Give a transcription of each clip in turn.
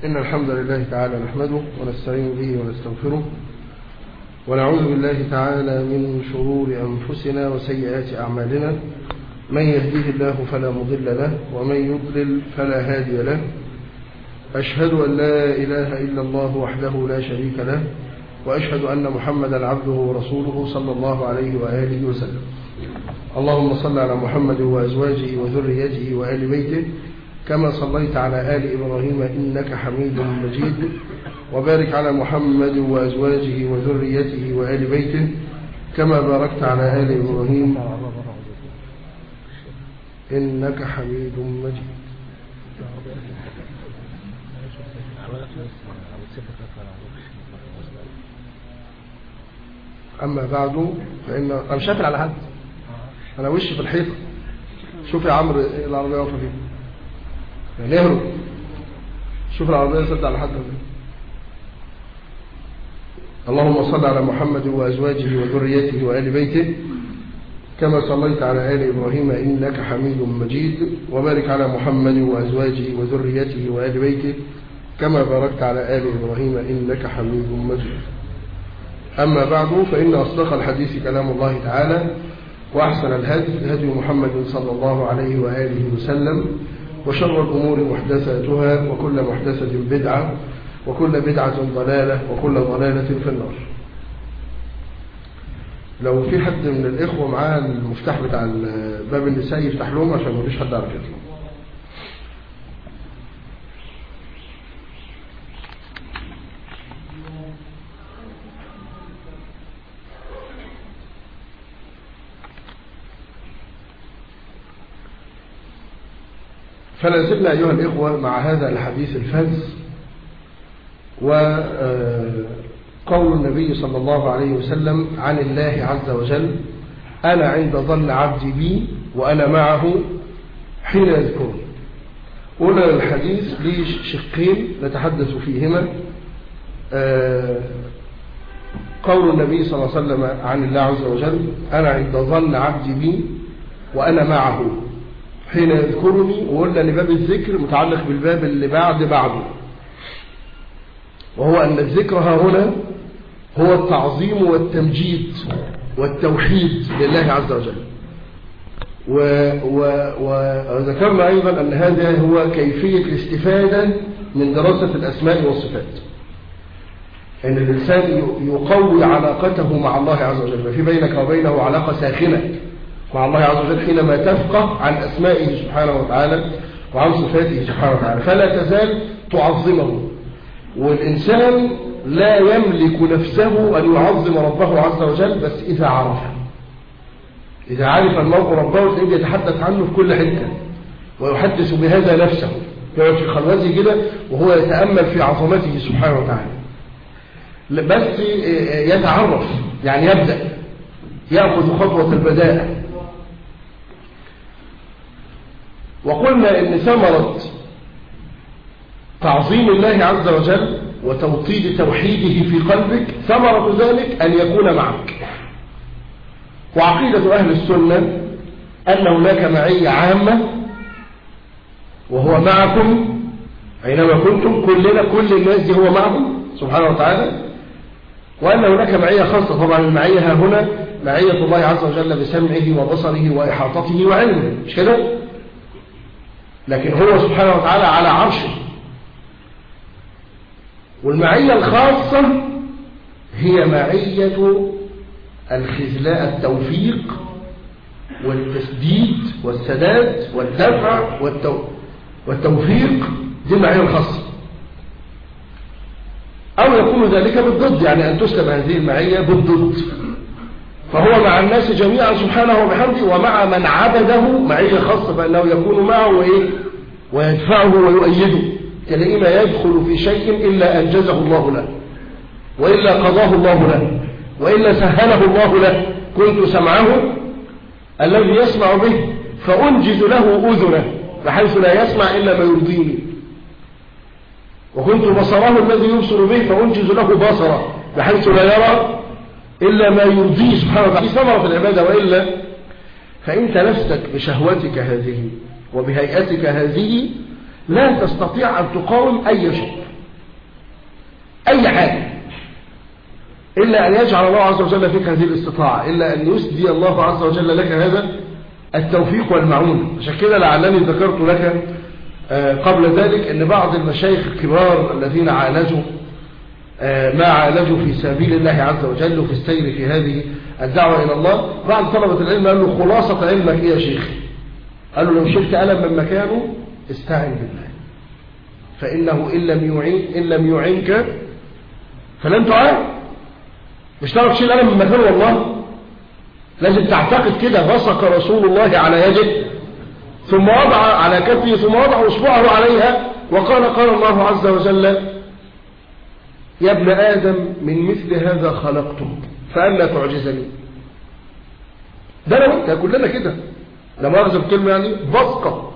إن الحمد لله تعالى نحمده ونستعين به ونستغفره ونعوذ بالله تعالى من شرور أنفسنا وسيئات أعمالنا من يهديه الله فلا مضل له ومن يضلل فلا هادي له أشهد أن لا إله إلا الله وحده لا شريك له وأشهد أن محمدا عبده ورسوله صلى الله عليه وآله وسلم اللهم صل على محمد وأزواجه وذريته وآل بيته كما صليت على آل إبراهيم إنك حميد مجيد وبارك على محمد وأزواجه وذريته وآل بيته كما باركت على آل إبراهيم إنك حميد مجيد أما بعد فإن أنا مش قافل على حد أنا وشي في الحيطة شوف يا عمرو إيه العربية واقفة فين نهرب شوف العربية سد على حد اللهم صل على محمد وأزواجه وذريته وآل بيته كما صليت على آل إبراهيم إنك حميد مجيد وبارك على محمد وأزواجه وذريته وآل بيته كما باركت على آل إبراهيم إنك حميد مجيد أما بعد فإن أصدق الحديث كلام الله تعالى وأحسن الهدي هدي محمد صلى الله عليه وآله وسلم وشر الأمور محدثاتها وكل محدثة بدعة وكل بدعة ضلالة وكل ضلالة في النار لو في حد من الإخوة معاه المفتاح بتاع باب النساء يفتح لهم عشان مفيش حد عارف يطلع فلا زلنا أيها الإخوة مع هذا الحديث الفذ وقول النبي صلى الله عليه وسلم عن الله عز وجل أنا عند ظن عبدي بي وأنا معه حين يذكرني قلنا الحديث لي شقين نتحدث فيهما قول النبي صلى الله عليه وسلم عن الله عز وجل أنا عند ظن عبدي بي وأنا معه حين يذكرني وقلنا ان باب الذكر متعلق بالباب اللي بعد بعده وهو أن الذكر ها هنا هو التعظيم والتمجيد والتوحيد لله عز وجل و و وذكرنا أيضا أن هذا هو كيفية الاستفادة من دراسة الأسماء والصفات أن الإنسان يقوي علاقته مع الله عز وجل في بينك وبينه علاقة ساخنة مع الله عز وجل حينما تفقه عن أسمائه سبحانه وتعالى وعن صفاته سبحانه وتعالى فلا تزال تعظمه والإنسان لا يملك نفسه أن يعظم ربه عز وجل بس إذا عرفه إذا عرف المرء ربه تلاقيه يتحدث عنه في كل حتة ويحدث بهذا نفسه يقعد في خلوته كده وهو يتأمل في عظمته سبحانه وتعالى بس يتعرف يعني يبدأ يأخذ خطوة البداءة وقلنا ان ثمرة تعظيم الله عز وجل وتوطيد توحيده في قلبك ثمرة ذلك أن يكون معك وعقيدة أهل السنة أن هناك معية عامة وهو معكم أينما كنتم كلنا كل الناس دي هو معهم سبحانه وتعالى وأن هناك معية خاصة طبعا المعية ها هنا معية الله عز وجل بسمعه وبصره وإحاطته وعلمه مش كده؟ لكن هو سبحانه وتعالى على عرشه والمعية الخاصة هي معية الخزلاء التوفيق والتسديد والسداد والدفع والتو... والتوفيق دي المعية الخاصة أو يكون ذلك بالضد يعني أن تسلب هذه المعية بالضد فهو مع الناس جميعا سبحانه وبحمده ومع من عبده معية خاصة فإنه يكون معه وإيه ويدفعه ويؤيده تلاقيه ما يدخل في شيء إلا أنجزه الله له وإلا قضاه الله له وإلا سهله الله له كنت سمعه الذي يسمع به فأنجز له أذنه بحيث لا يسمع إلا ما يرضيني وكنت بصره الذي يبصر به فأنجز له بصره بحيث لا يرى إلا ما يرضيه سبحانه وتعالى ثمرة العبادة وإلا فإن تلفتك بشهوتك هذه وبهيئتك هذه لا تستطيع أن تقاوم أي شيء أي حاجة إلا أن يجعل الله عز وجل فيك هذه الاستطاعة إلا أن يسدي الله عز وجل لك هذا التوفيق والمعون عشان كده لعلني ذكرت لك آه، قبل ذلك أن بعض المشايخ الكبار الذين عالجوا آه، ما عالجوا في سبيل الله عز وجل وفي السير في هذه الدعوة إلى الله بعض طلبة العلم قال له خلاصة علمك إيه يا شيخ قال له لو شلت ألم من مكانه استعن بالله فإنه إن لم يعين إن لم يعينك فلن تعان مش تعرف تشيل ألم من مكانه والله لازم تعتقد كده بصق رسول الله على يده ثم وضع على كفه ثم وضع اصبعه عليها وقال قال الله عز وجل يا ابن آدم من مثل هذا خلقتك فألا تعجزني ده انا وانت كلنا كده لا مؤاخذه بكلمه يعني بصقه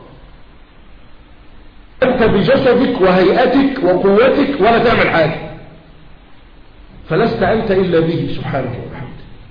انت بجسدك وهيئتك وقوتك ولا تعمل حاجه فلست انت الا به سبحانه وتعالى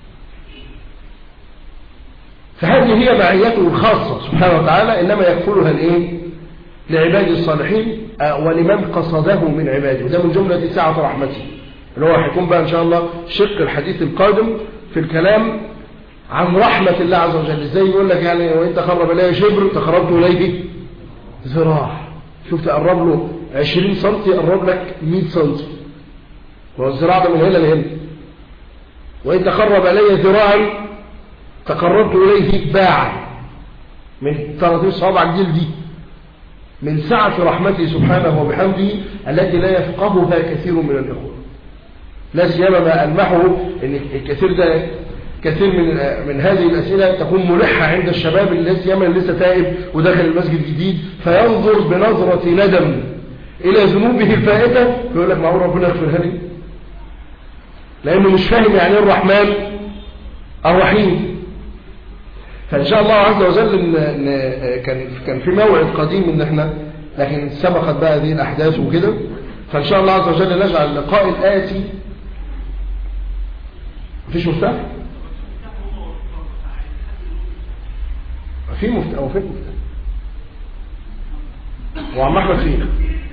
فهذه هي معيته الخاصة سبحانه وتعالى إنما يكفلها الإيه؟ لعباد الصالحين آه، ولمن قصده من عباده ده من جملة سعة رحمته اللي هو هيكون بقى إن شاء الله شق الحديث القادم في الكلام عن رحمة الله عز وجل ازاي يقول لك يعني وإن تقرب إليه شبر تقربت إليه ذراع شوف تقرب له 20 سم يقرب لك 100 سم هو الذراع ده من هنا لهنا وإن تقرب إليه ذراعا تقربت إليه باعا من 30 صوابع جلدي من سعة رحمته سبحانه وبحمده التي لا يفقهها كثير من الإخوة لا سيما ما ألمحه أن الكثير ده كثير من من هذه الأسئلة تكون ملحة عند الشباب اللي سيما اللي لسه تائب ودخل المسجد جديد فينظر بنظرة ندم إلى ذنوبه الفائتة يقول لك معقول ربنا يغفرها لي لأنه مش فاهم يعني الرحمن الرحيم فإن شاء الله عز وجل إن إن كان كان في موعد قديم إن إحنا لكن سبقت بقى هذه الأحداث وكده فإن شاء الله عز وجل نجعل اللقاء الآتي مفيش مفتاح؟ في مفتاح أو في مفتاح وعم أحمد فين؟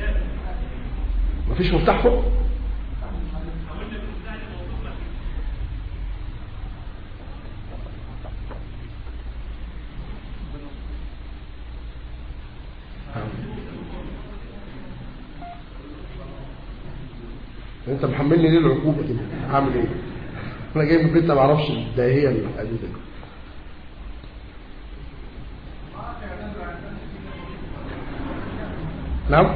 مفيش مفتاح فوق؟ انت محملني ليه العقوبة كده هعمل ايه انا جاي من البيت ما اعرفش ده هي الحديثة نعم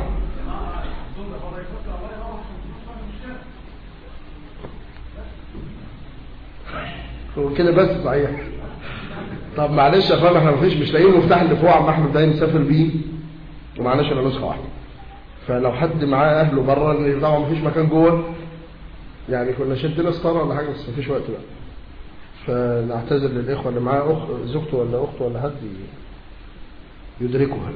هو كده بس صحيح طب معلش يا فندم احنا مفيش مش لاقيين المفتاح اللي فوق عم احمد ده نسافر بيه ومعناش الا نسخه واحده فلو حد معاه اهله بره لان طبعا مفيش مكان جوه يعني كنا شدنا ستاره ولا حاجه بس مفيش وقت بقى فنعتذر للاخوه اللي معاه اخت زوجته ولا اخته ولا حد يدركها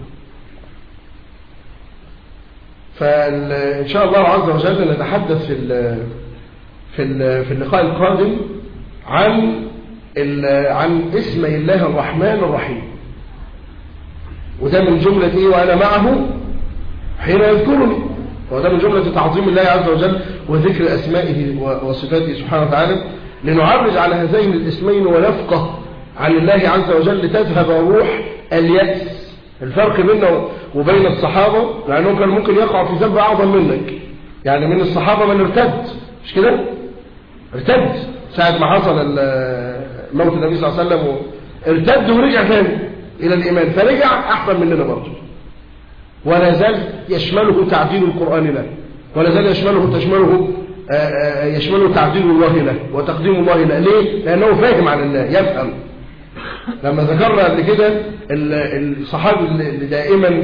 فان شاء الله عز وجل نتحدث في ال في ال في اللقاء القادم عن عن اسمي الله الرحمن الرحيم وده من جملة ايه وانا معه حين يذكرني وده من جملة تعظيم الله عز وجل وذكر أسمائه وصفاته سبحانه وتعالى لنعرج على هذين الاسمين ونفقه عن الله عز وجل لتذهب روح اليأس الفرق بينه وبين الصحابة لأنهم كان ممكن يقع في ذنب أعظم منك يعني من الصحابة من ارتد مش كده ارتد ساعة ما حصل موت النبي صلى الله عليه وسلم ارتد ورجع ثاني إلى الإيمان فرجع أحسن مننا برضه ولا زال يشمله تعديل القرآن له ولا زال يشمله تشمله يشمله تعديل الله له وتقديم الله له ليه؟ لأنه فاهم عن الله يفهم لما ذكرنا قبل كده الصحابي اللي دائما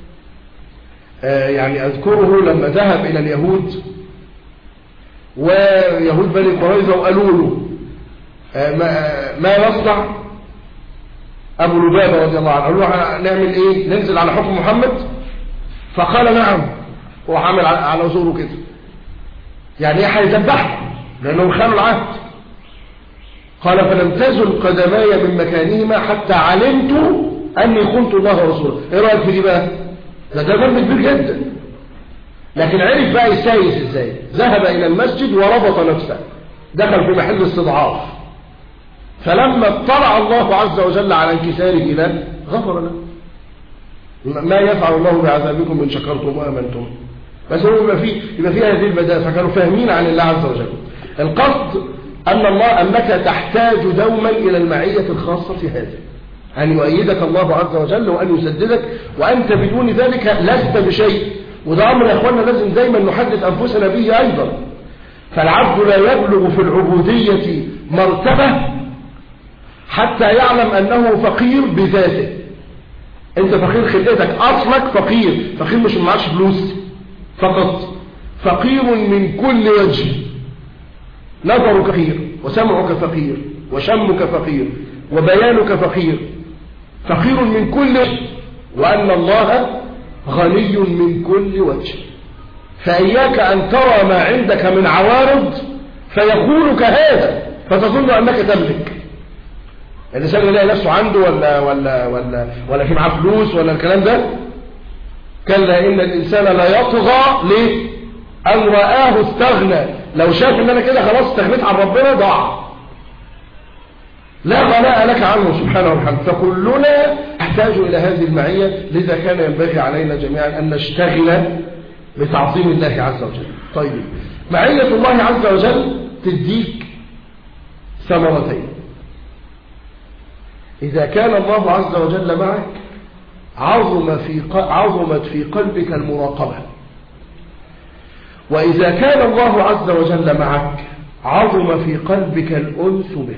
يعني أذكره لما ذهب إلى اليهود ويهود بني قريظة وقالوا له ما يصنع أبو لبابة رضي الله عنه قالوا له نعمل إيه ننزل على حكم محمد فقال نعم هو عامل على زوره كده يعني ايه هيذبحه لانهم خانوا العهد قال فلم تزل قدماي من مكانهما حتى علمت اني خنت الله ورسوله ايه رايك في دي بقى ده ده ذنب كبير جدا لكن عرف بقى يسايس ازاي ذهب الى المسجد وربط نفسه دخل في محل استضعاف فلما اطلع الله عز وجل على انكساره له غفر له ما يفعل الله بعذابكم ان شكرتم وامنتم بس هو يبقى فيه يبقى فيه هذه البدائل فكانوا فاهمين عن الله عز وجل القصد ان الله انك تحتاج دوما الى المعيه الخاصه في هذا أن يؤيدك الله عز وجل وأن يسددك وأنت بدون ذلك لست بشيء وده أمر يا أخوانا لازم دايما نحدث أنفسنا به أيضا فالعبد لا يبلغ في العبودية مرتبة حتى يعلم أنه فقير بذاته أنت فقير خلقتك أصلك فقير فقير مش معكش فلوس فقط فقير من كل وجه نظرك فقير وسمعك فقير وشمك فقير وبيانك فقير فقير من كل وجه وأن الله غني من كل وجه فإياك أن ترى ما عندك من عوارض فيخونك هذا فتظن أنك تملك الإنسان يلاقي نفسه عنده ولا ولا ولا ولا في معاه فلوس ولا الكلام ده كلا إن الإنسان لا يطغى ليه؟ أن رآه استغنى لو شاف إن أنا كده خلاص استغنيت عن ربنا ضاع لا غناء لك عنه سبحانه وتعالى فكلنا نحتاج إلى هذه المعية لذا كان ينبغي علينا جميعا أن نشتغل بتعظيم الله عز وجل طيب معية الله عز وجل تديك ثمرتين إذا كان الله عز وجل معك عظم في عظمت في قلبك المراقبة وإذا كان الله عز وجل معك عظم في قلبك الأنس به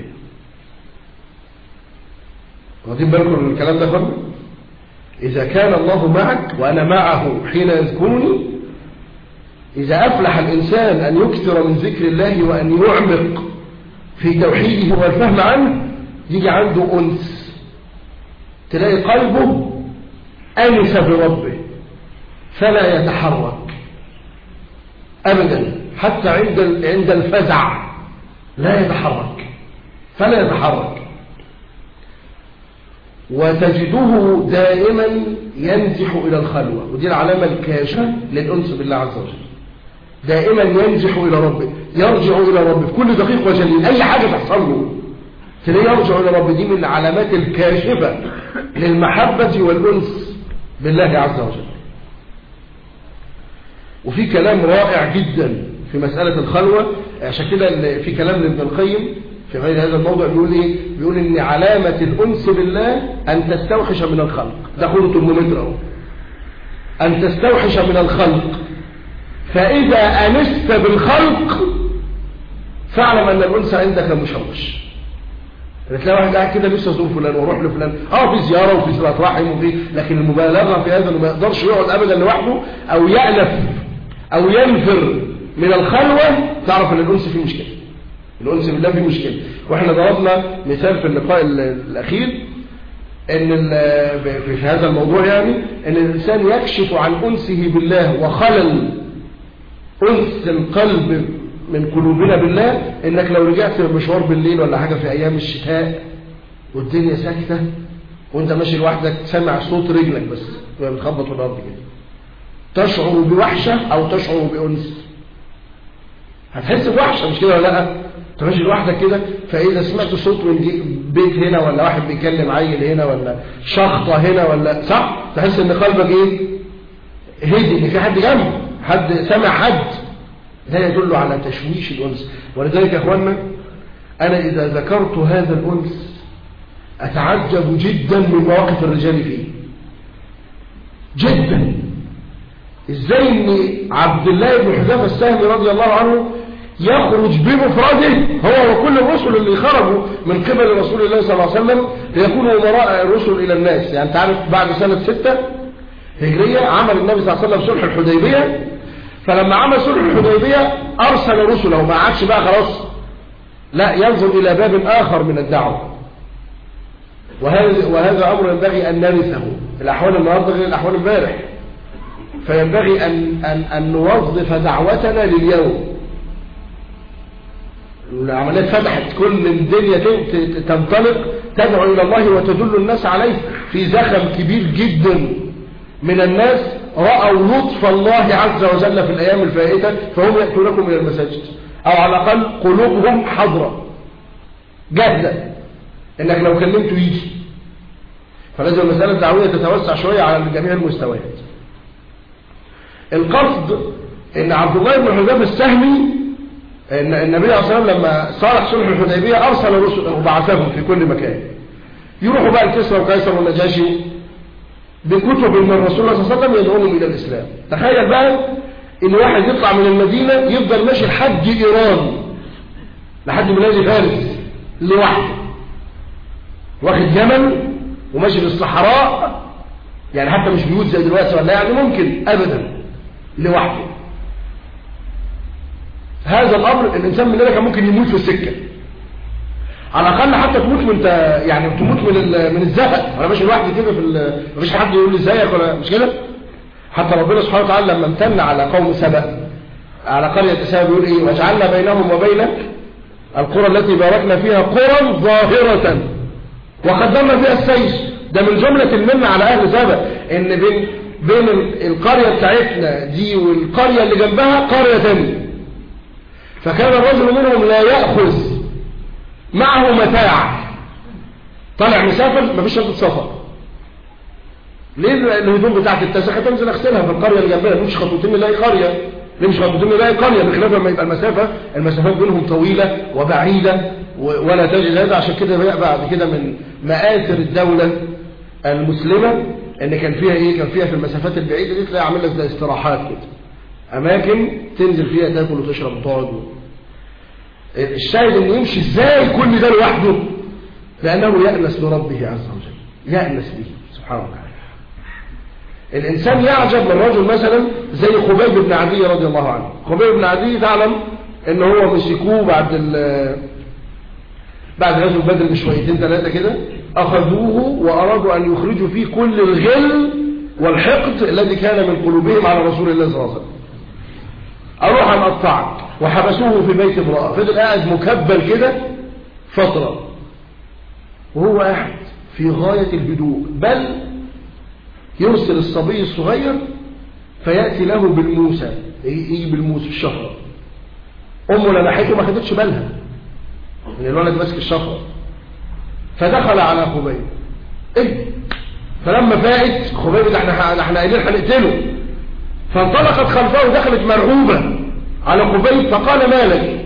واخدين بالكم من الكلام ده خالص إذا كان الله معك وأنا معه حين يذكرني إذا أفلح الإنسان أن يكثر من ذكر الله وأن يعمق في توحيده والفهم عنه يجي عنده أنس تلاقي قلبه أنس بربه فلا يتحرك أبدا حتى عند عند الفزع لا يتحرك فلا يتحرك وتجده دائما ينزح إلى الخلوة ودي العلامة الكاشفة للأنس بالله عز وجل دائما ينزح إلى ربه يرجع إلى ربه في كل دقيق وجليل أي حاجة تحصل له تلاقيه يرجع إلى ربه دي من العلامات الكاشفة للمحبة والأنس بالله عز وجل وفي كلام رائع جدا في مسألة الخلوة عشان كده في كلام لابن القيم في غير هذا الموضوع بيقول ايه بيقول ان علامة الانس بالله ان تستوحش من الخلق ده خلط الممتر اهو ان تستوحش من الخلق فاذا انست بالخلق فاعلم ان الانس عندك مشوش تلاقي واحد قاعد كده لسه ازور فلان واروح لفلان اه في زياره وفي صله رحم وفي لكن المبالغه في هذا انه ما يقدرش يقعد ابدا لوحده او يألف او ينفر من الخلوه تعرف ان الانس فيه مشكله الأنس بالله فيه مشكلة وإحنا ضربنا مثال في اللقاء الأخير إن في هذا الموضوع يعني إن الإنسان يكشف عن أنسه بالله وخلل أنس القلب من قلوبنا بالله إنك لو رجعت مشوار بالليل ولا حاجة في أيام الشتاء والدنيا ساكتة وانت ماشي لوحدك سامع صوت رجلك بس وهي بتخبط في الأرض كده تشعر بوحشة أو تشعر بأنس هتحس بوحشة مش كده ولا لا انت ماشي لوحدك كده فاذا سمعت صوت من بيت هنا ولا واحد بيكلم عيل هنا ولا شخطه هنا ولا صح تحس ان قلبك ايه هدي ان في حد جنبه حد سمع حد ده يدل على تشويش الانس ولذلك يا اخوانا انا اذا ذكرت هذا الانس اتعجب جدا من مواقف الرجال فيه جدا ازاي ان عبد الله بن حذافه السهمي رضي الله عنه يخرج بمفرده هو وكل الرسل اللي خرجوا من قبل رسول الله صلى الله عليه وسلم ليكونوا امراء الرسل الى الناس يعني تعرف بعد سنة ستة هجرية عمل النبي صلى الله عليه وسلم صلح الحديبية فلما عمل صلح الحديبية ارسل رسله ما عادش بقى خلاص لا ينظر الى باب اخر من الدعوة وهذا, وهذا امر ينبغي ان نرثه الاحوال النهارده غير الاحوال امبارح فينبغي ان, أن, أن نوظف دعوتنا لليوم العملية فتحت كل الدنيا تنطلق تدعو إلى الله وتدل الناس عليه في زخم كبير جدا من الناس رأوا لطف الله عز وجل في الأيام الفائتة فهم يأتونكم إلى المساجد أو على الأقل قلوبهم حضرة جاهزة إنك لو كلمته يجي فلازم المسألة الدعوية تتوسع شوية على جميع المستويات القصد ان عبد الله بن حذيفه السهمي ان النبي عليه الصلاه والسلام لما صالح صلح الحديبيه ارسل رسلا وبعثهم في كل مكان يروحوا بقى الكسرى وقيصر والنجاشي بكتب من الرسول صلى الله عليه وسلم يدعوهم الى الاسلام تخيل بقى ان واحد يطلع من المدينه يفضل ماشي لحد ايران لحد بلاد فارس لوحده واخد جمل وماشي في الصحراء يعني حتى مش بيوت زي دلوقتي ولا يعني ممكن ابدا لوحده هذا الامر الانسان مننا كان ممكن يموت في السكه على الاقل حتى تموت وانت يعني تموت من من الزهق انا ماشي لوحدي كده في مفيش حد يقول لي ازيك ولا مش كده حتى ربنا سبحانه وتعالى لما امتن على قوم سبأ على قرية سبأ بيقول ايه وجعلنا بينهم وبينك القرى التي باركنا فيها قرى ظاهرة وقدمنا فيها السيف ده من جملة المنة على اهل سبأ ان بين بين القرية بتاعتنا دي والقرية اللي جنبها قرية ثانيه فكان الرجل منهم لا يأخذ معه متاع طالع مسافر مفيش شنطة سفر ليه الهدوم بتاعت التسخة تنزل اغسلها في القرية اللي جنبها مش خطوتين نلاقي قرية ليه مش خطوتين نلاقي قرية بخلاف لما يبقى المسافة المسافات بينهم طويلة وبعيدة ولا تجد هذا عشان كده بعد كده من مآثر الدولة المسلمة ان كان فيها ايه كان فيها في المسافات البعيدة دي تلاقي عامل لك زي استراحات كده اماكن تنزل فيها تاكل وتشرب وتقعد الشاهد انه يمشي ازاي كل ده لوحده لانه يأنس لربه عز وجل يأنس به سبحانه وتعالى الانسان يعجب من رجل مثلا زي خبيب بن عدي رضي الله عنه خبيب بن عدي تعلم ان هو مسكوه بعد ال بعد غزوه بدر بشويتين ثلاثه كده اخذوه وارادوا ان يخرجوا فيه كل الغل والحقد الذي كان من قلوبهم على رسول الله صلى الله عليه وسلم اروح نقطعك وحبسوه في بيت امرأة فضل قاعد مكبل كده فترة وهو قاعد في غاية الهدوء بل يرسل الصبي الصغير فيأتي له بالموسى يجي بالموس في الشفرة أمه لمحته ما خدتش بالها من الولد ماسك الشفرة فدخل على خبيب ايه فلما فاقت خبيب ده احنا احنا قايلين هنقتله فانطلقت خلفه ودخلت مرعوبة على قبيل فقال ما لك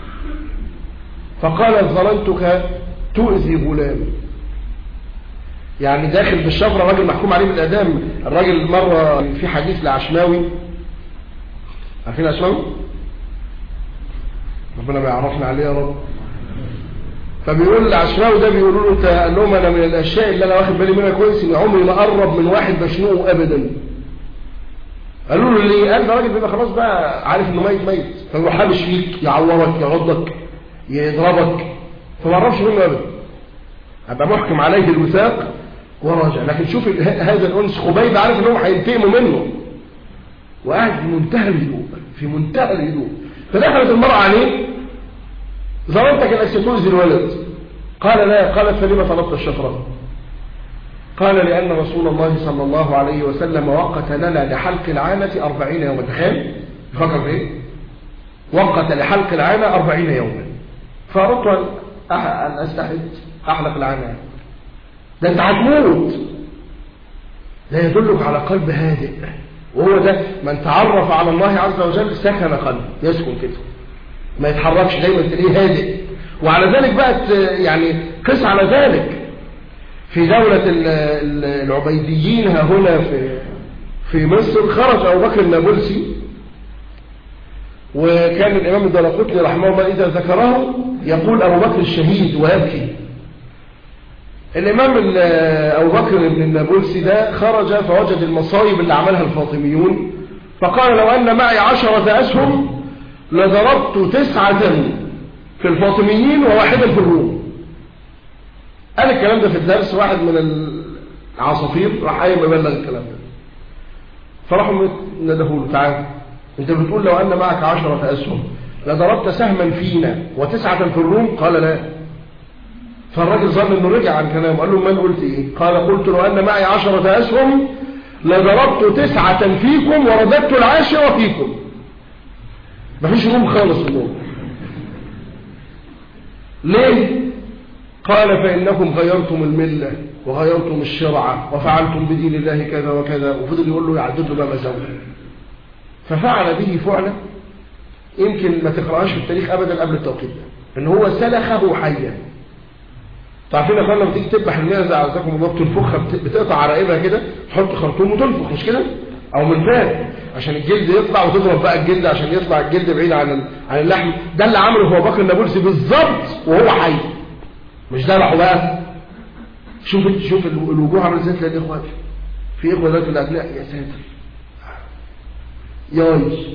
فقال ظننتك تؤذي غلامي يعني داخل بالشفرة راجل محكوم عليه بالإعدام الراجل مرة في حديث لعشماوي عارفين عشماوي ربنا ما يعرفنا عليه يا رب فبيقول العشماوي ده بيقولوا له انت قال لهم انا من الاشياء اللي انا واخد بالي منها كويس ان عمري ما اقرب من واحد بشنقه ابدا قالوا له ليه قال ده راجل بيبقى خلاص بقى عارف انه ميت ميت فيروح حابش فيك يعورك يعضك يضربك فما عرفش منه ابدا هبقى محكم عليه الوثاق وراجع لكن شوف هذا الانس خبيب عارف ان هم هينتقموا منه وقاعد في منتهى الهدوء في منتهى الهدوء فدخلت المرأة عليه ظننتك انك ستؤذي الولد قال لا قالت فلما طلبت الشفرة قال لأن رسول الله صلى الله عليه وسلم وقت لنا لحلق العانة أربعين يوما تخيل فكر في ايه وقت لحلق العانة أربعين يوما فأردت أن أستحد أحلق العانة ده أنت هتموت ده يدلك على قلب هادئ وهو ده من تعرف على الله عز وجل سكن قلبه يسكن كده ما يتحركش دايما تلاقيه هادئ وعلى ذلك بقت يعني قس على ذلك في دولة العبيديين ها هنا في في مصر خرج أبو بكر النابلسي وكان الإمام الدلقطني رحمه الله إذا ذكره يقول أبو بكر الشهيد ويبكي الإمام أبو بكر بن النابلسي ده خرج فوجد المصايب اللي عملها الفاطميون فقال لو أن معي عشرة أسهم لضربت تسعة في الفاطميين وواحدا في الروم قال الكلام ده في الدرس واحد من العصافير راح قايم يبلغ الكلام ده فراحوا ندهوا له تعالى انت بتقول لو ان معك عشرة اسهم لضربت سهما فينا وتسعة في الروم قال لا فالراجل ظن انه رجع عن كلامه قال له من قلت ايه قال قلت لو ان معي عشرة اسهم لضربت تسعة فيكم ورددت العاشرة فيكم مفيش روم خالص النوم ليه قال فإنكم غيرتم الملة وغيرتم الشرع وفعلتم بدين الله كذا وكذا وفضل يقول له يعدد له ما مسوي ففعل به فعلا يمكن ما تقرأهاش في التاريخ أبدا قبل التوقيت ده إن هو سلخه حيا تعرفين يا اخوانا لما تيجي تذبح المعزه عزكم الله بتنفخها بتقطع عرائبها كده تحط خرطوم وتنفخ مش كده او منفاخ عشان الجلد يطلع وتضرب بقى الجلد عشان يطلع الجلد بعيد عن عن اللحم ده اللي عمله هو بكر النابلسي بالظبط وهو حي مش ذبحه بقى شوف شوف الوجوه عامله ازاي تلاقي اخوات في اخوه دلوقتي اللي هتلاقي يا ساتر ياي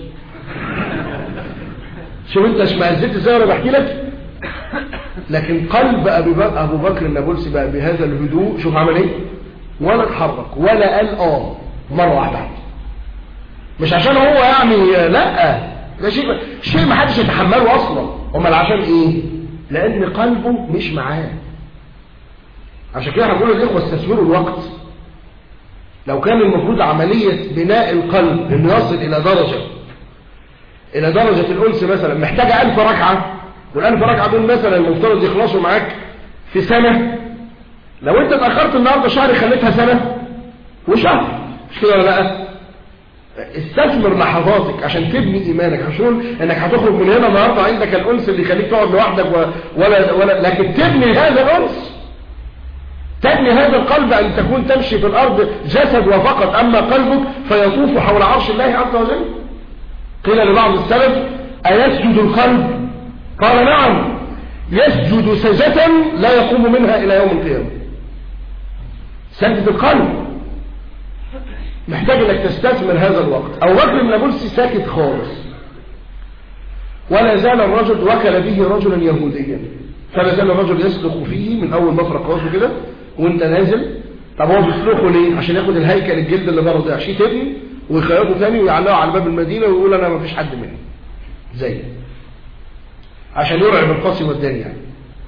شوف انت اشمئزيت ازاي وانا بحكي لك لكن قلب ابي بكر ابو بكر النابلسي بقى بهذا الهدوء شوف عمل ايه ولا اتحرك ولا قال اه مره واحده مش عشان هو يعني لا ده شيء شيء ما حدش يتحمله اصلا امال عشان ايه لان قلبه مش معاه عشان كده هنقول للاخوه استثمروا الوقت لو كان المفروض عمليه بناء القلب انه يصل الى درجه الى درجه الانس مثلا محتاجه 1000 ركعه والألف ركعه دول مثلا المفترض يخلصوا معاك في سنه لو انت اتاخرت النهارده شهر خليتها سنه وشهر مش كده ولا لا استثمر لحظاتك عشان تبني ايمانك عشان انك هتخرج من هنا النهارده عندك الانس اللي يخليك تقعد لوحدك ولا ولا لكن تبني هذا الانس تبني هذا القلب ان تكون تمشي في الارض جسد وفقط اما قلبك فيطوف حول عرش الله عز وجل قيل لبعض السلف ايسجد القلب قال نعم يسجد سجدة لا يقوم منها الى يوم القيامه سجد القلب محتاج انك تستثمر هذا الوقت او رجل من نابلسي ساكت خالص ولا زال الرجل وكل به رجلا يهوديا فلا زال الرجل يسلخ فيه من اول مفرق راسه كده وانت نازل طب هو بيسلخه ليه عشان ياخد الهيكل الجلد اللي بره ده عشان تبني ويخيطه ثاني ويعلقه على باب المدينه ويقول انا ما فيش حد مني زي عشان يرعب القاسي والداني يعني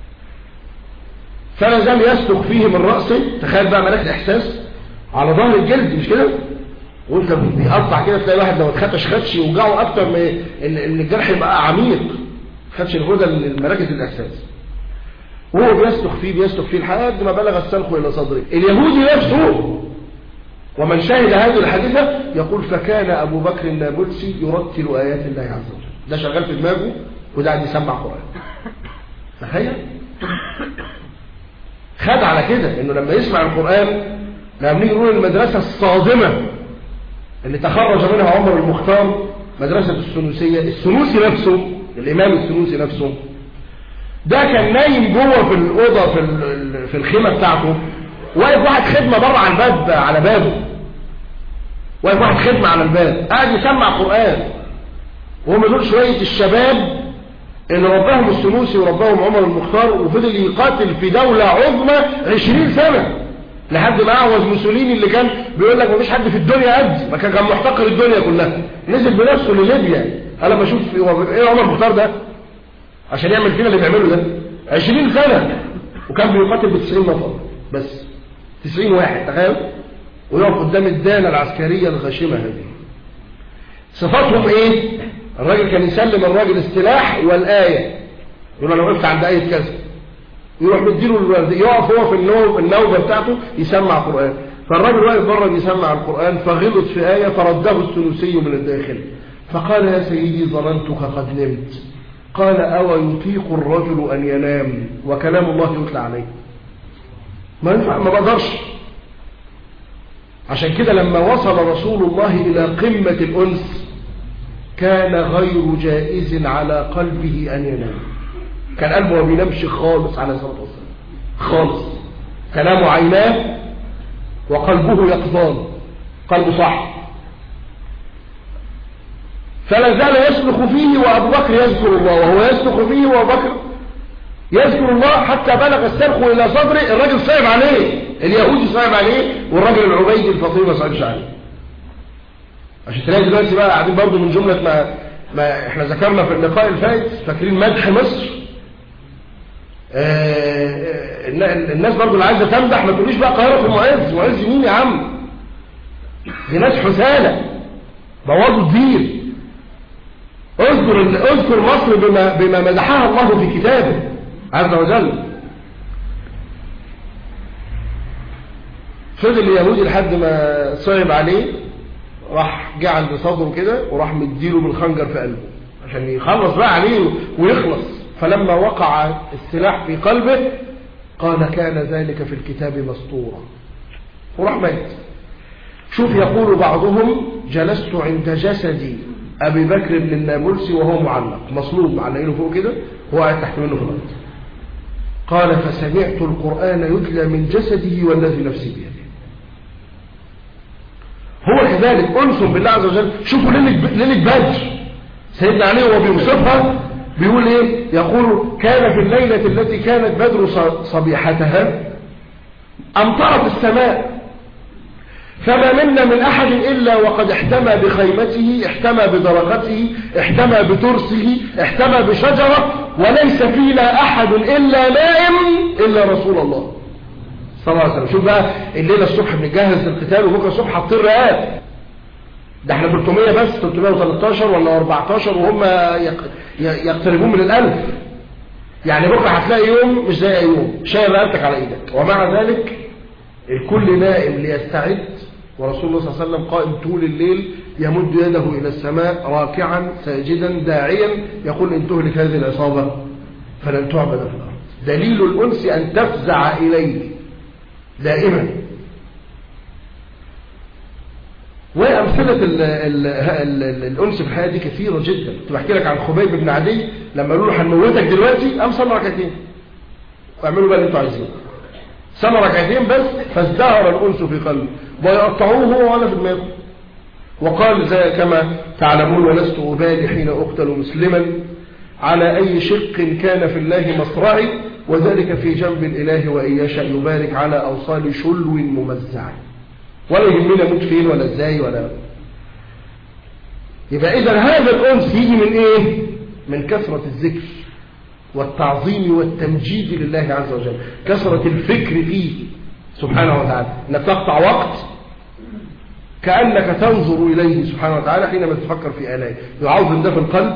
فلا زال يسلخ فيه من راسه تخيل بقى ملاك الاحساس على ظهر الجلد مش كده وانت بيقطع كده تلاقي واحد لو اتخدش خدش يوجعه اكتر من ان الجرح يبقى عميق خدش الغدة لمراكز الاحساس وهو بيسلخ فيه بيسلخ فيه لحد ما بلغ السلخ الى صدره اليهودي نفسه ومن شهد هذه الحادثة يقول فكان ابو بكر النابلسي يرتل ايات الله عز وجل ده شغال في دماغه وده قاعد يسمع قرآن تخيل خد على كده انه لما يسمع القرآن لما نيجي نقول المدرسة الصادمة اللي تخرج منها عمر المختار مدرسة السنوسية السنوسي نفسه الإمام السنوسي نفسه ده كان نايم جوه في الأوضة في في الخيمة بتاعته واقف واحد خدمة بره على الباب على بابه واقف واحد خدمة على الباب قاعد يسمع قرآن وهم دول شوية الشباب اللي رباهم السنوسي ورباهم عمر المختار وفضل يقاتل في دولة عظمى 20 سنة لحد ما اعوز موسوليني اللي كان بيقول لك مفيش حد في الدنيا قد ما كان كان محتقر الدنيا كلها نزل بنفسه لليبيا انا بشوف ايه عمر المختار ده عشان يعمل فينا اللي بيعمله ده 20 سنة وكان بيقاتل ب 90 نفر بس 90 واحد تخيل ويقف قدام الدانة العسكرية الغاشمة هذه صفاتهم ايه الراجل كان يسلم الراجل السلاح والآية يقول انا وقفت عند آية كذا يروح مديله الورد يقف هو في النوم النوبة بتاعته يسمع قرآن فالراجل واقف بره بيسمع القرآن فغلط في آية فرده الثلثي من الداخل فقال يا سيدي ظننتك قد نمت قال أو يطيق الرجل أن ينام وكلام الله يتلى عليه ما ينفع ما بقدرش عشان كده لما وصل رسول الله إلى قمة الأنس كان غير جائز على قلبه أن ينام كان قلبه ما بينامش خالص على الصلاة والسلام خالص كلام عيناه وقلبه يقظان قلبه صح فلا زال يسلخ فيه وأبو بكر يذكر الله وهو يسلخ فيه وأبو بكر يذكر الله حتى بلغ السلخ إلى صدره الراجل صعب عليه اليهودي صعب عليه والراجل العبيدي الفطير ما صعبش عليه عشان تلاقي دلوقتي بقى قاعدين برضه من جملة ما, ما احنا ذكرنا في اللقاء الفائت فاكرين مدح مصر آه الناس برضه اللي عايزه تمدح ما تقوليش بقى قاهره في معز معز مين يا عم دي ناس حسالة بوظوا الدين اذكر اذكر مصر بما بما مدحها الله في كتابه عز وجل فضل اليهودي لحد ما صعب عليه راح جه عند صدره كده وراح مديله بالخنجر في قلبه عشان يخلص بقى عليه ويخلص فلما وقع السلاح في قلبه قال كان ذلك في الكتاب مسطورا وراح ميت شوف يقول بعضهم جلست عند جسدي أبي بكر بن النابلسي وهو معلق مصلوب معلقينه فوق كده هو قاعد تحت منه في الأرض قال فسمعت القرآن يتلى من جسده والذي نفسي بيده هو كذلك أنس بالله عز وجل شوفوا ليلة بدر سيدنا علي وهو بيوصفها بيقول ايه يقول كان في الليلة التي كانت بدر صبيحتها أمطرت السماء فما منا من أحد إلا وقد احتمى بخيمته احتمى بدرجته احتمى بترسه احتمى بشجرة وليس فينا أحد إلا نائم إلا رسول الله صلى الله عليه وسلم شوف بقى الليلة الصبح بنجهز للقتال وبكرة الصبح هتطير رقاب ده احنا 300 بس 313 ولا 14 وهم يقتربون من الألف يعني بكرة هتلاقي يوم مش زي يوم شايل رقبتك على ايدك ومع ذلك الكل نائم ليستعد ورسول الله صلى الله عليه وسلم قائم طول الليل يمد يده إلى السماء راكعا ساجدا داعيا يقول إن تهلك هذه العصابة فلن تعبد في الأرض دليل الأنس أن تفزع إليه دائما وأمثلة ال ال ال الأنس في الحياة دي كثيرة جدا كنت بحكي لك عن خبيب بن عدي لما قالوا له هنموتك دلوقتي قام صلى ركعتين واعملوا بقى اللي انتوا عايزينه صلى ركعتين بس فازدهر الأنس في قلبه ويقطعوه هو ولا في دماغه وقال زي كما تعلمون ولست أبالي حين أقتل مسلما على أي شق كان في الله مصرعي وذلك في جنب الإله وإن يشاء يبارك على أوصال شلو ممزع ولا يهمنا موت فين ولا ازاي ولا يبقى إذا هذا الأنس يجي من إيه؟ من كثرة الذكر والتعظيم والتمجيد لله عز وجل كثرة الفكر فيه سبحانه وتعالى انك تقطع وقت كأنك تنظر إليه سبحانه وتعالى حينما تفكر في آلائه يعظم ده في القلب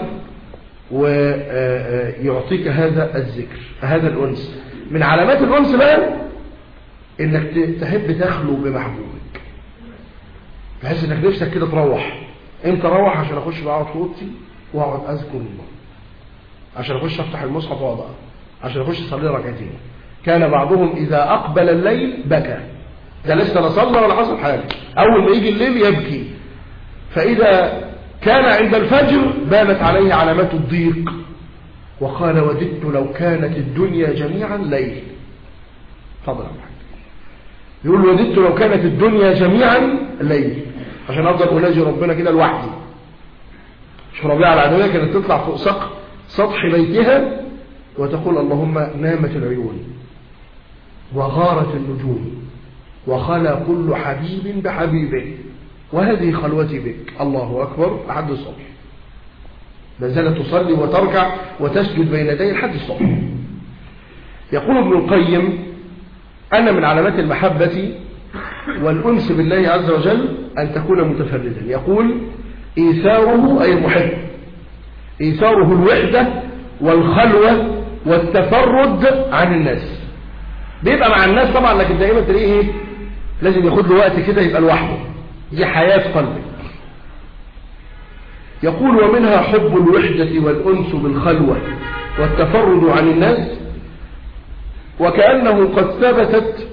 ويعطيك هذا الذكر هذا الأنس من علامات الأنس بقى انك تحب تخلو بمحبوبك بحيث انك نفسك كده تروح امتى اروح عشان اخش بقعد في اوضتي واقعد اذكر الله عشان اخش افتح المصحف واقعد عشان اخش اصلي ركعتين كان بعضهم اذا اقبل الليل بكى ده لسه لا صلى ولا حصل حاجه اول ما يجي الليل يبكي فاذا كان عند الفجر بانت عليه علامات الضيق وقال وددت لو كانت الدنيا جميعا ليل فضلا يقول وددت لو كانت الدنيا جميعا ليل عشان افضل اناجي ربنا كده لوحدي مش ربيعه العدويه كانت تطلع فوق سقف سطح بيتها وتقول اللهم نامت العيون وغارت النجوم وخلى كل حبيب بحبيبه وهذه خلوتي بك الله أكبر لحد الصبح ما زالت تصلي وتركع وتسجد بين يدي لحد الصبح يقول ابن القيم أن من علامات المحبة والأنس بالله عز وجل أن تكون متفردا يقول إيثاره أي المحب إيثاره الوحدة والخلوة والتفرد عن الناس بيبقى مع الناس طبعا لكن دائما تلاقيه ايه لازم ياخد له وقت كده يبقى لوحده دي حياة قلبك يقول ومنها حب الوحدة والأنس بالخلوة والتفرد عن الناس وكأنه قد ثبتت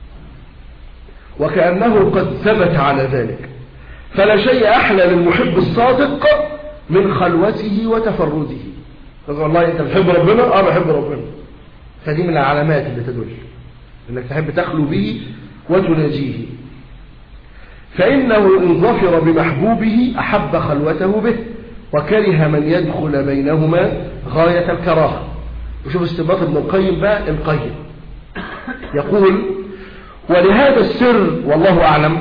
وكأنه قد ثبت على ذلك فلا شيء أحلى للمحب الصادق من خلوته وتفرده والله أنت بتحب ربنا؟ آه بحب ربنا فدي من العلامات اللي تدل انك تحب تخلو به وتناجيه فإنه إن ظفر بمحبوبه أحب خلوته به وكره من يدخل بينهما غاية الكراهة وشوف استنباط ابن القيم بقى القيم يقول ولهذا السر والله أعلم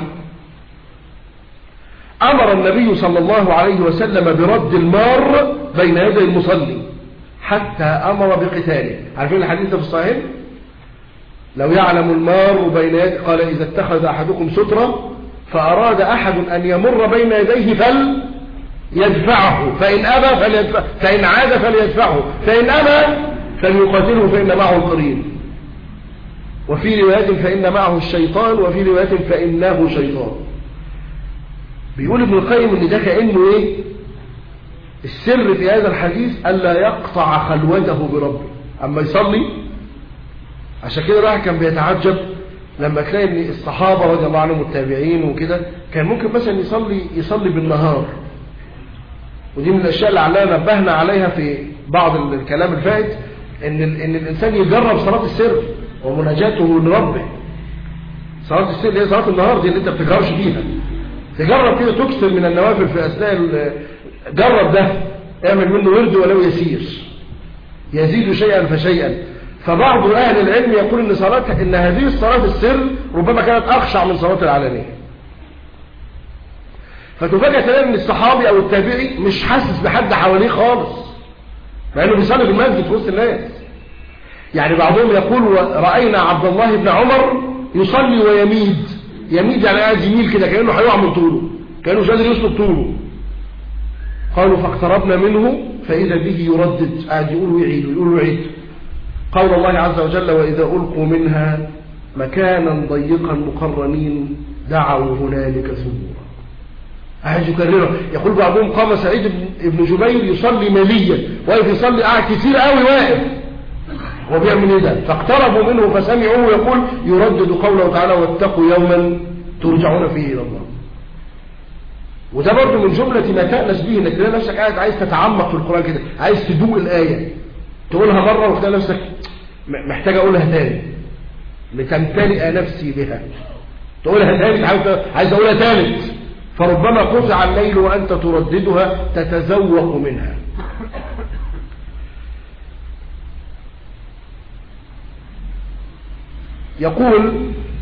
أمر النبي صلى الله عليه وسلم برد المار بين يدي المصلي حتى أمر بقتاله عارفين الحديث في الصحيح لو يعلم المار بين يدي قال إذا اتخذ أحدكم سترة فأراد أحد أن يمر بين يديه فليدفعه فإن أبى فليدفع فإن عاد فليدفعه فإن أبى فليقاتله فإن معه القرين وفي روايات فإن معه الشيطان وفي روايات فإنه شيطان بيقول ابن القيم ان ده كأنه ايه السر في هذا الحديث ألا يقطع خلوته بربه أما يصلي عشان كده الواحد كان بيتعجب لما تلاقي ان الصحابة رضي الله عنهم والتابعين وكده كان ممكن مثلا يصلي يصلي بالنهار ودي من الأشياء اللي علينا نبهنا عليها في بعض الكلام الفائت ان ان الانسان يجرب صلاة السر ومناجاته لربه صلاة السر هي صلاة النهار دي اللي انت بتجربش فيها تجرب كده تكثر من النوافل في اثناء جرب ده اعمل منه ورد ولو يسير يزيد شيئا فشيئا فبعض اهل العلم يقول ان صلاة ان هذه الصلاة السر ربما كانت اخشع من صلاة العلانية فتفاجئ تلاقي ان الصحابي او التابعي مش حاسس بحد حواليه خالص مع انه بيصلي في المسجد في وسط الناس يعني بعضهم يقول رأينا عبد الله بن عمر يصلي ويميد يميد يعني قاعد يميل كده كأنه هيقع من طوله كأنه مش قادر يسلك طوله قالوا فاقتربنا منه فإذا به يردد قاعد يقول ويعيد ويقول ويعيد قول الله عز وجل وإذا ألقوا منها مكانا ضيقا مقرنين دعوا هنالك ثبورا قاعد يكرره يقول بعضهم قام سعيد بن جبير يصلي ماليا واقف يصلي قاعد كتير قوي واقف هو بيعمل ايه ده فاقتربوا منه فسمعوه يقول يردد قوله تعالى واتقوا يوما ترجعون فيه الى الله وده برضه من جملة ما تأنس به انك تلاقي نفسك قاعد عايز تتعمق في القرآن كده عايز تدوق الآية تقولها مرة وتلاقي نفسك محتاج اقولها تاني لتمتلئ نفسي بها تقولها تاني عايز اقولها ثالث فربما قطع الليل وانت ترددها تتذوق منها يقول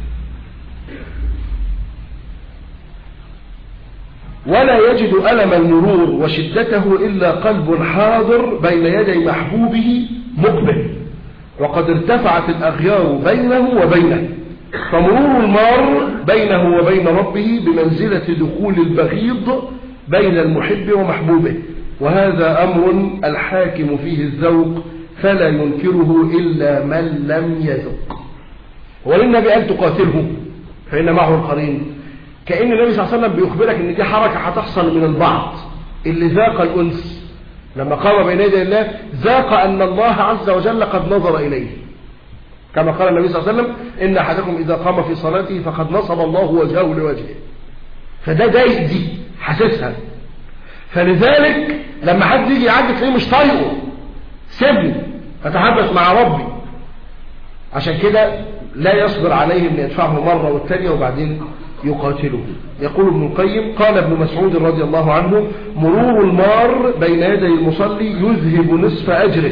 ولا يجد ألم المرور وشدته إلا قلب حاضر بين يدي محبوبه مقبل وقد ارتفعت الأغيار بينه وبينه فمرور المار بينه وبين ربه بمنزلة دخول البغيض بين المحب ومحبوبه وهذا أمر الحاكم فيه الذوق فلا ينكره إلا من لم يذق وللنبي قال تقاتله فإن معه القرين كأن النبي صلى الله عليه وسلم بيخبرك ان دي حركة هتحصل من البعض اللي ذاق الأنس لما قام بين يدي الله ذاق أن الله عز وجل قد نظر إليه كما قال النبي صلى الله عليه وسلم إن أحدكم إذا قام في صلاته فقد نصب الله وجهه لوجهه فده دايق دي حاسسها فلذلك لما حد يجي يعدي تلاقيه مش طايقه سيبني اتحدث مع ربي عشان كده لا يصبر عليه ان يدفعه مرة والثانية وبعدين يقاتله يقول ابن القيم قال ابن مسعود رضي الله عنه مرور المار بين يدي المصلي يذهب نصف أجره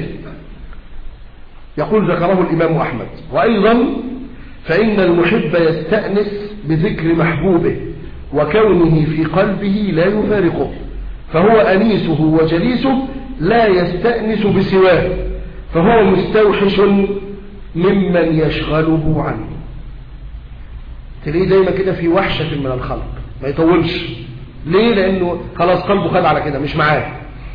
يقول ذكره الإمام أحمد وأيضا فإن المحب يستأنس بذكر محبوبه وكونه في قلبه لا يفارقه فهو أنيسه وجليسه لا يستأنس بسواه فهو مستوحش ممن يشغله عنه تلاقيه دايما كده في وحشة من الخلق ما يطولش ليه لأنه خلاص قلبه خد على كده مش معاه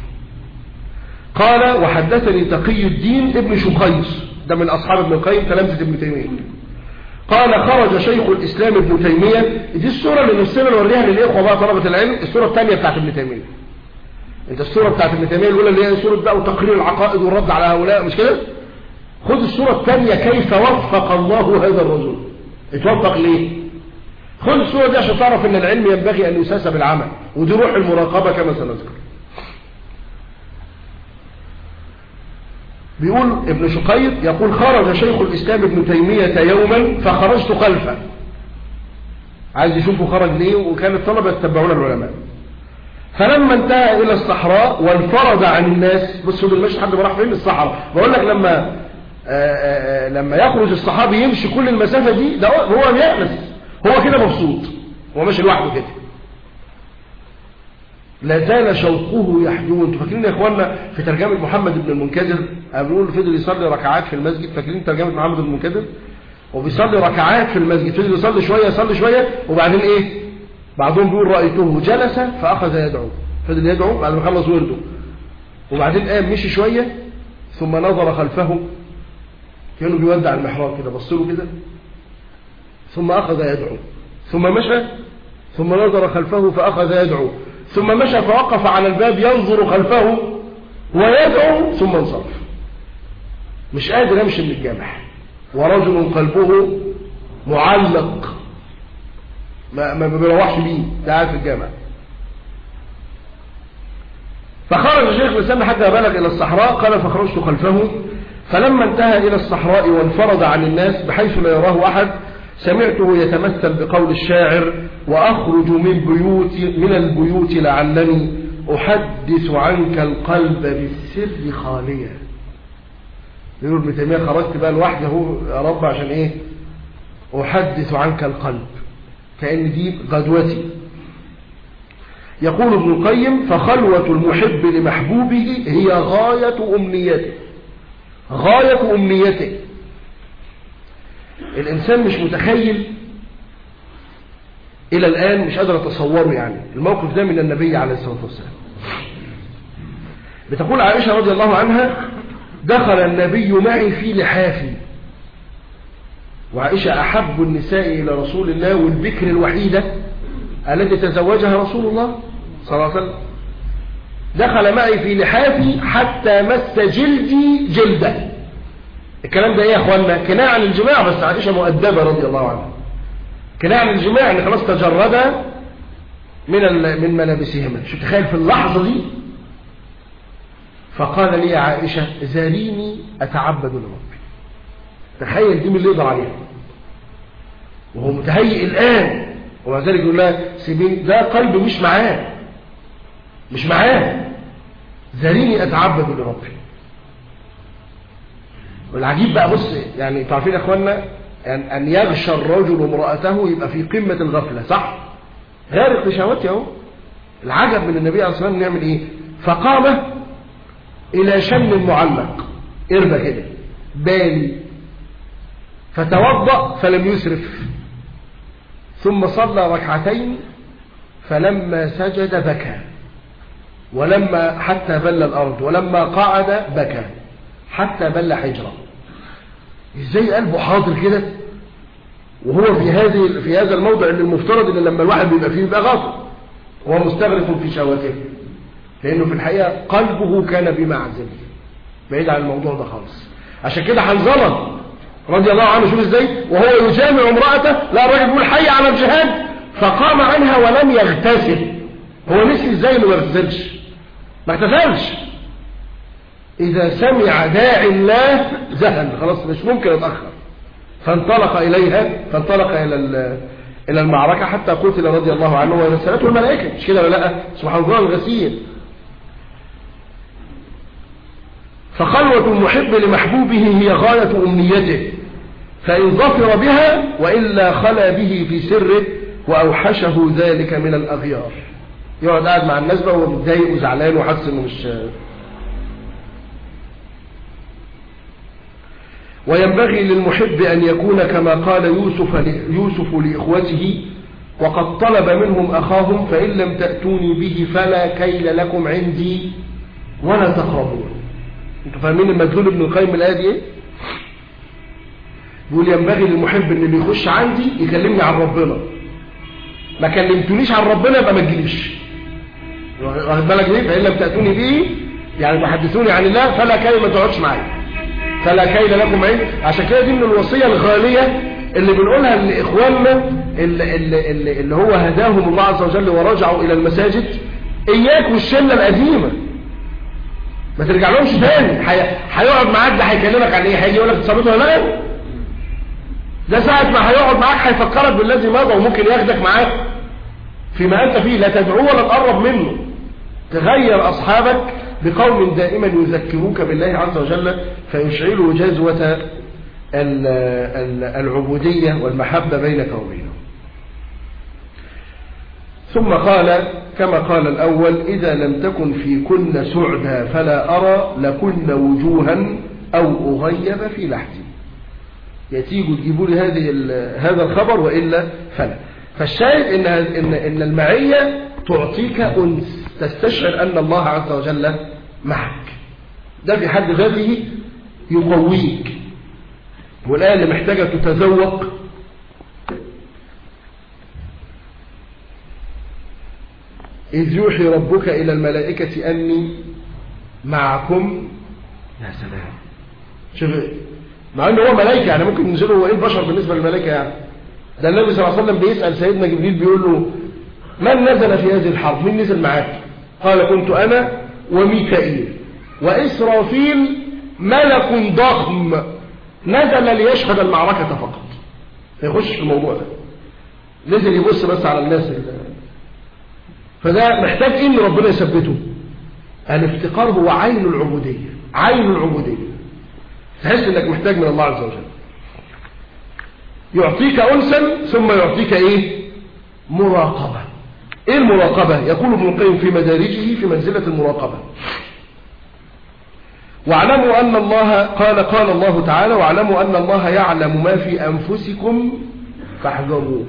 قال وحدثني تقي الدين ابن شقيس ده من أصحاب ابن القيم تلامذة ابن تيمية قال خرج شيخ الإسلام ابن تيمية دي الصورة اللي نفسنا نوريها للإخوة بقى طلبة العلم الصورة الثانية بتاعت ابن تيمية انت الصورة بتاعت ابن تيمية الأولى اللي هي صورة بقى وتقرير العقائد والرد على هؤلاء مش كده خذ الصورة الثانية كيف وفق الله هذا الرجل اتوفق ليه خذ الصورة دي عشان تعرف ان العلم ينبغي ان يساس بالعمل ودي روح المراقبة كما سنذكر بيقول ابن شقيق يقول خرج شيخ الإسلام ابن تيمية يوما فخرجت خلفه عايز يشوفه خرج ليه وكان الطلبة يتبعون العلماء فلما انتهى إلى الصحراء وانفرد عن الناس بصوا دول مش حد راح فين الصحراء بقول لك لما آآ آآ لما يخرج الصحابي يمشي كل المسافة دي ده هو يأنس هو كده مبسوط هو ماشي لوحده كده لا زال شوقه يحدو انتوا فاكرين يا اخوانا في ترجمة محمد بن المنكدر بنقول فضل يصلي ركعات في المسجد فاكرين ترجمة محمد بن المنكدر وبيصلي ركعات في المسجد فضل يصلي شوية يصلي شوية وبعدين ايه بعضهم بيقول رأيته جلس فأخذ يدعو فضل يدعو بعد ما خلص ورده وبعدين قام مشي شوية ثم نظر خلفه كانوا بيودع المحراب كده بص له كده ثم أخذ يدعو ثم مشى ثم نظر خلفه فأخذ يدعو ثم مشى فوقف على الباب ينظر خلفه ويدعو ثم انصرف مش قادر امشي من الجامع ورجل قلبه معلق ما ما بيروحش بيه ده قاعد في الجامع فخرج الشيخ الاسلام حتى بلغ الى الصحراء قال فخرجت خلفه فلما انتهى الى الصحراء وانفرد عن الناس بحيث لا يراه احد سمعته يتمثل بقول الشاعر واخرج من بيوت من البيوت لعلني احدث عنك القلب بالسر خاليا يقول ابن تيميه خرجت بقى لوحدي اهو يا رب عشان ايه احدث عنك القلب كأن دي غدوتي يقول ابن القيم فخلوة المحب لمحبوبه هي غاية أمنيته غاية أمنيته الإنسان مش متخيل إلى الآن مش قادر أتصوره يعني الموقف ده من النبي عليه الصلاة والسلام بتقول عائشة رضي الله عنها دخل النبي معي في لحافي وعائشة أحب النساء إلى رسول الله والبكر الوحيدة التي تزوجها رسول الله صلى الله عليه وسلم دخل معي في لحافي حتى مس جلدي جلده الكلام ده ايه يا اخوانا كناية عن الجماع بس عائشة مؤدبة رضي الله عنها كناية عن الجماع ان خلاص تجرد من من ملابسهما شو تخيل في اللحظة دي فقال لي يا عائشة زاريني أتعبد لربي تخيل دي من اللي يقدر عليها وهو متهيئ الآن ومع ذلك يقول لها سيبين ده قلبي مش معاه مش معاه زاريني أتعبد لربي والعجيب بقى بص يعني تعرفين يا اخوانا أن, أن يغشى الرجل امرأته يبقى في قمة الغفلة صح غارق لشهوته اهو العجب من النبي عليه الصلاة والسلام نعمل ايه فقام الى شن معلق اربى كده بالي فتوضأ فلم يسرف ثم صلى ركعتين فلما سجد بكى ولما حتى بل الأرض ولما قعد بكى حتى بل حجرة ازاي قلبه حاضر كده وهو في هذه في هذا الموضع اللي المفترض ان لما الواحد بيبقى فيه يبقى غافل وهو مستغرق في شهوته لانه في الحقيقه قلبه كان بمعزل بعيد عن الموضوع ده خالص عشان كده حنظله رضي الله عنه شوف ازاي وهو يجامع امراته لا الراجل بيقول حي على الجهاد فقام عنها ولم يغتسل هو نسي ازاي انه ما يغتسلش ما اغتسلش اذا سمع داعي الله ذهل خلاص مش ممكن يتاخر فانطلق اليها فانطلق الى الى المعركه حتى قتل رضي الله عنه ورسلته الملائكه مش كده ولا لا سبحان الله الغسيل فخلوة المحب لمحبوبه هي غاية أمنيته فإن ظفر بها وإلا خلا به في سره وأوحشه ذلك من الأغيار يقعد قاعد مع الناس بقى وهو متضايق وزعلان وحاسس انه مش وينبغي للمحب أن يكون كما قال يوسف يوسف لإخوته وقد طلب منهم أخاهم فإن لم تأتوني به فلا كيل لكم عندي ولا تقربون انتوا فاهمين المدلول ابن القيم الآية دي ايه يقول ينبغي للمحب ان اللي يخش عندي يكلمني عن ربنا ما كلمتونيش عن ربنا يبقى ما تجيليش واخد بالك ايه فان لم تاتوني به يعني تحدثوني عن الله فلا كلمه ما تقعدش معايا فلا كيل لكم عين عشان كده دي من الوصيه الغاليه اللي بنقولها لاخواننا اللي, اللي, اللي, اللي هو هداهم الله عز وجل ورجعوا الى المساجد اياك والشله القديمه ما ترجع لهمش تاني هيقعد معاك ده هيكلمك عن ايه هيجي يقول لك تصرفت ولا لا ده ساعة ما هيقعد معاك هيفكرك بالذي مضى وممكن ياخدك معاك فيما انت فيه لا تدعوه ولا تقرب منه تغير اصحابك بقوم دائما يذكروك بالله عز وجل فيشعلوا جزوة العبودية والمحبة بينك وبينه ثم قال كما قال الأول إذا لم تكن في كن سعدا فلا أرى لكن وجوها أو أغيب في لحدي يتيجوا تجيبوا لي هذه هذا الخبر وإلا فلا فالشاهد إن, إن, إن المعية تعطيك أنس تستشعر أن الله عز وجل معك ده في حد ذاته يقويك والآية اللي محتاجة تتذوق إذ يوحي ربك إلى الملائكة أني معكم يا سلام شوف مع أنه هو ملائكة يعني ممكن ينزلوا هو إيه البشر بالنسبة للملائكة يعني ده النبي صلى الله عليه وسلم بيسأل سيدنا جبريل بيقول له من نزل في هذه الحرب من نزل معاك قال كنت أنا وميكائيل وإسرافيل ملك ضخم نزل ليشهد المعركة فقط يخش في الموضوع ده نزل يبص بس على الناس اللي فده محتاج ايه ان ربنا يثبته الافتقار هو عين العبودية عين العبودية تحس انك محتاج من الله عز وجل يعطيك انسا ثم يعطيك ايه مراقبة ايه المراقبة يقول ابن القيم في مدارجه في منزلة المراقبة واعلموا أن الله قال قال الله تعالى واعلموا أن الله يعلم ما في أنفسكم فاحذروه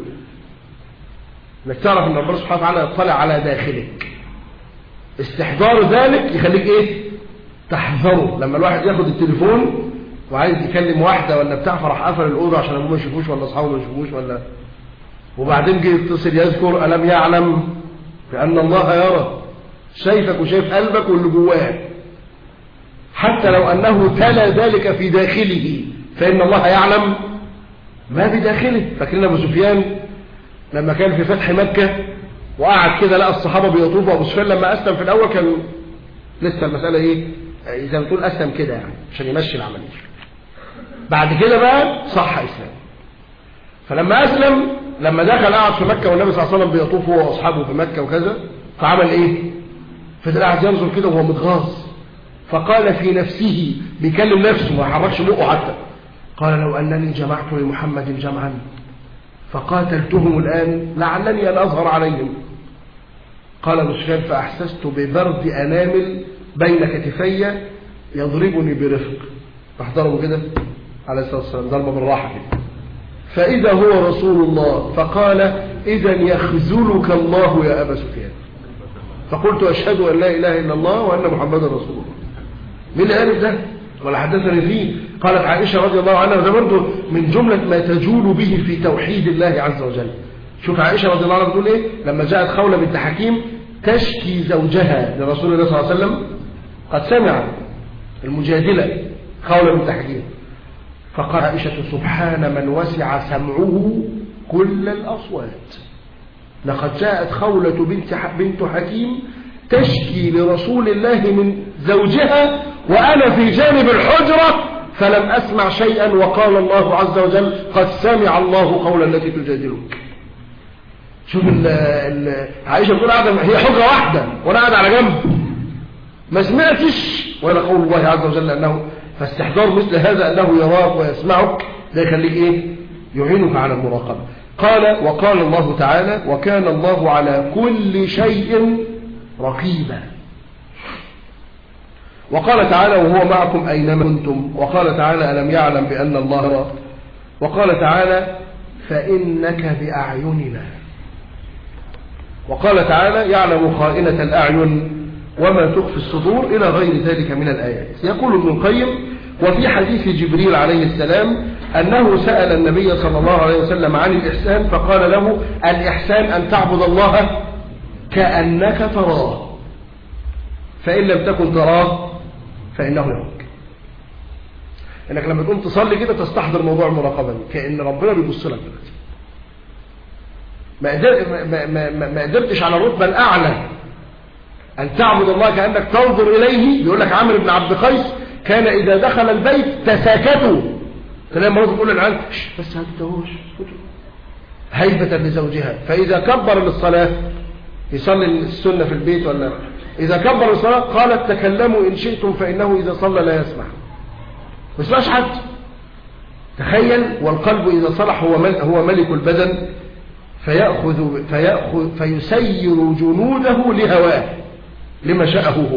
انك تعرف ان ربنا سبحانه وتعالى يطلع على داخلك استحضار ذلك يخليك ايه تحذره لما الواحد ياخد التليفون وعايز يكلم واحدة ولا بتاع فراح قفل الأوضة عشان أبوه ما يشوفوش ولا أصحابه ما يشوفوش ولا وبعدين جه يتصل يذكر ألم يعلم بأن الله يرى شايفك وشايف قلبك واللي جواه حتى لو أنه تلا ذلك في داخله فإن الله يعلم ما بداخله فاكرين أبو سفيان لما كان في فتح مكة وقعد كده لقى الصحابة بيطوفوا أبو سفيان لما أسلم في الأول كان لسه المسألة إيه زي ما تقول أسلم كده يعني عشان يمشي العملية بعد كده بقى صح إسلام فلما أسلم لما دخل قعد في مكة والنبي صلى الله عليه وسلم بيطوف هو وأصحابه في مكة وكذا فعمل إيه فضل قاعد ينظر كده وهو متغاظ فقال في نفسه بيكلم نفسه ما حركش بقه حتى قال لو أنني جمعت لمحمد جمعا فقاتلتهم الآن لعلني أن أظهر عليهم قال ابو سفيان فأحسست ببرد أنامل بين كتفي يضربني برفق راح ضربه كده عليه الصلاة والسلام ضربه بالراحة كده فإذا هو رسول الله فقال إذا يخذلك الله يا أبا سفيان فقلت أشهد أن لا إله إلا الله وأن محمدا رسول الله مين اللي عرف ده ولا حدثني فيه قالت عائشة رضي الله عنها وده برضه من جملة ما تجول به في توحيد الله عز وجل شوف عائشة رضي الله عنها بتقول ايه لما جاءت خولة بنت حكيم تشكي زوجها لرسول الله صلى الله عليه وسلم قد سمع المجادلة خولة بنت حكيم فقال عائشة سبحان من وسع سمعه كل الأصوات لقد جاءت خولة بنت بنت حكيم تشكي لرسول الله من زوجها وأنا في جانب الحجرة فلم أسمع شيئا وقال الله عز وجل قد سمع الله قول التي تجادلك شوف ال ال عائشة بتقول قاعدة هي حجرة واحدة وأنا قاعد على جنب ما سمعتش ولا قول الله عز وجل أنه فاستحضار مثل هذا أنه يراك ويسمعك ده يخليك إيه يعينك على المراقبة قال وقال الله تعالى وكان الله على كل شيء رقيبا وقال تعالى وهو معكم أينما كنتم وقال تعالى ألم يعلم بأن الله يرى وقال تعالى فإنك بأعيننا وقال تعالى يعلم خائنة الأعين وما تخفي الصدور إلى غير ذلك من الآيات يقول ابن القيم وفي حديث جبريل عليه السلام أنه سأل النبي صلى الله عليه وسلم عن الإحسان فقال له الإحسان أن تعبد الله كأنك تراه فإن لم تكن تراه فإنه يراك انك لما تقوم تصلي كده تستحضر موضوع المراقبة دي كأن ربنا بيبص لك دلوقتي ما, قدر ما, ما, ما قدرتش على الرتبة الأعلى أن تعبد الله كأنك تنظر إليه بيقول لك عامر بن عبد قيس كان إذا دخل البيت تساكتوا تلاقي مرات تقول للعيال بس هتدوش هيبة لزوجها فإذا كبر للصلاة يصلي السنة في البيت ولا إذا كبر الصلاة قالت تكلموا إن شئتم فإنه إذا صلى لا يسمع ما يسمعش حد تخيل والقلب إذا صلح هو هو ملك البدن فيأخذ فيأخذ فيسير جنوده لهواه لما شاءه هو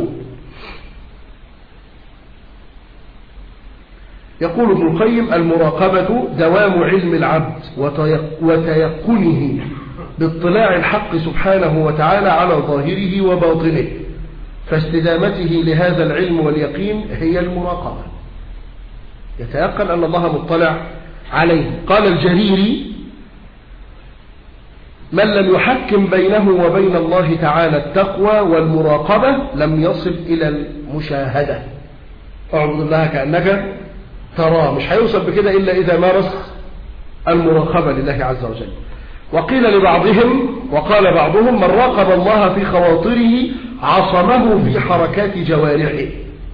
يقول ابن القيم المراقبة دوام علم العبد وتيقنه باطلاع الحق سبحانه وتعالى على ظاهره وباطنه فاستدامته لهذا العلم واليقين هي المراقبة يتيقن أن الله مطلع عليه قال الجريري من لم يحكم بينه وبين الله تعالى التقوى والمراقبة لم يصل إلى المشاهدة اعبد الله كأنك تراه مش هيوصل بكده إلا إذا مارس المراقبة لله عز وجل وقيل لبعضهم وقال بعضهم من راقب الله في خواطره عصمه في حركات جوارحه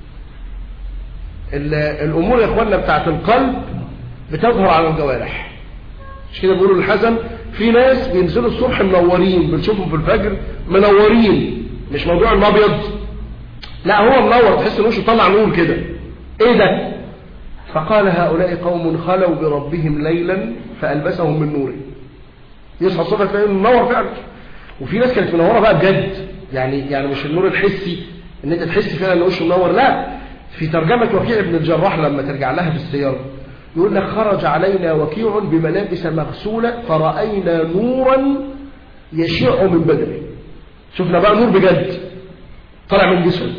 الأمور يا إخواننا بتاعت القلب بتظهر على الجوارح مش كده بيقولوا الحسن في ناس بينزلوا الصبح منورين بنشوفهم في الفجر منورين مش موضوع الابيض لا هو منور تحس ان وشه طلع نور كده ايه ده فقال هؤلاء قوم خلوا بربهم ليلا فألبسهم من نوره يصحى الصبح تلاقيه منور فعلا وفي ناس كانت منوره بقى بجد يعني يعني مش النور الحسي ان انت تحس فعلا ان وشه منور لا في ترجمه وكيع بن الجراح لما ترجع لها في السياره يقول لك خرج علينا وكيع بملابس مغسوله فراينا نورا يشع من بدنه شفنا بقى نور بجد طلع من جسمه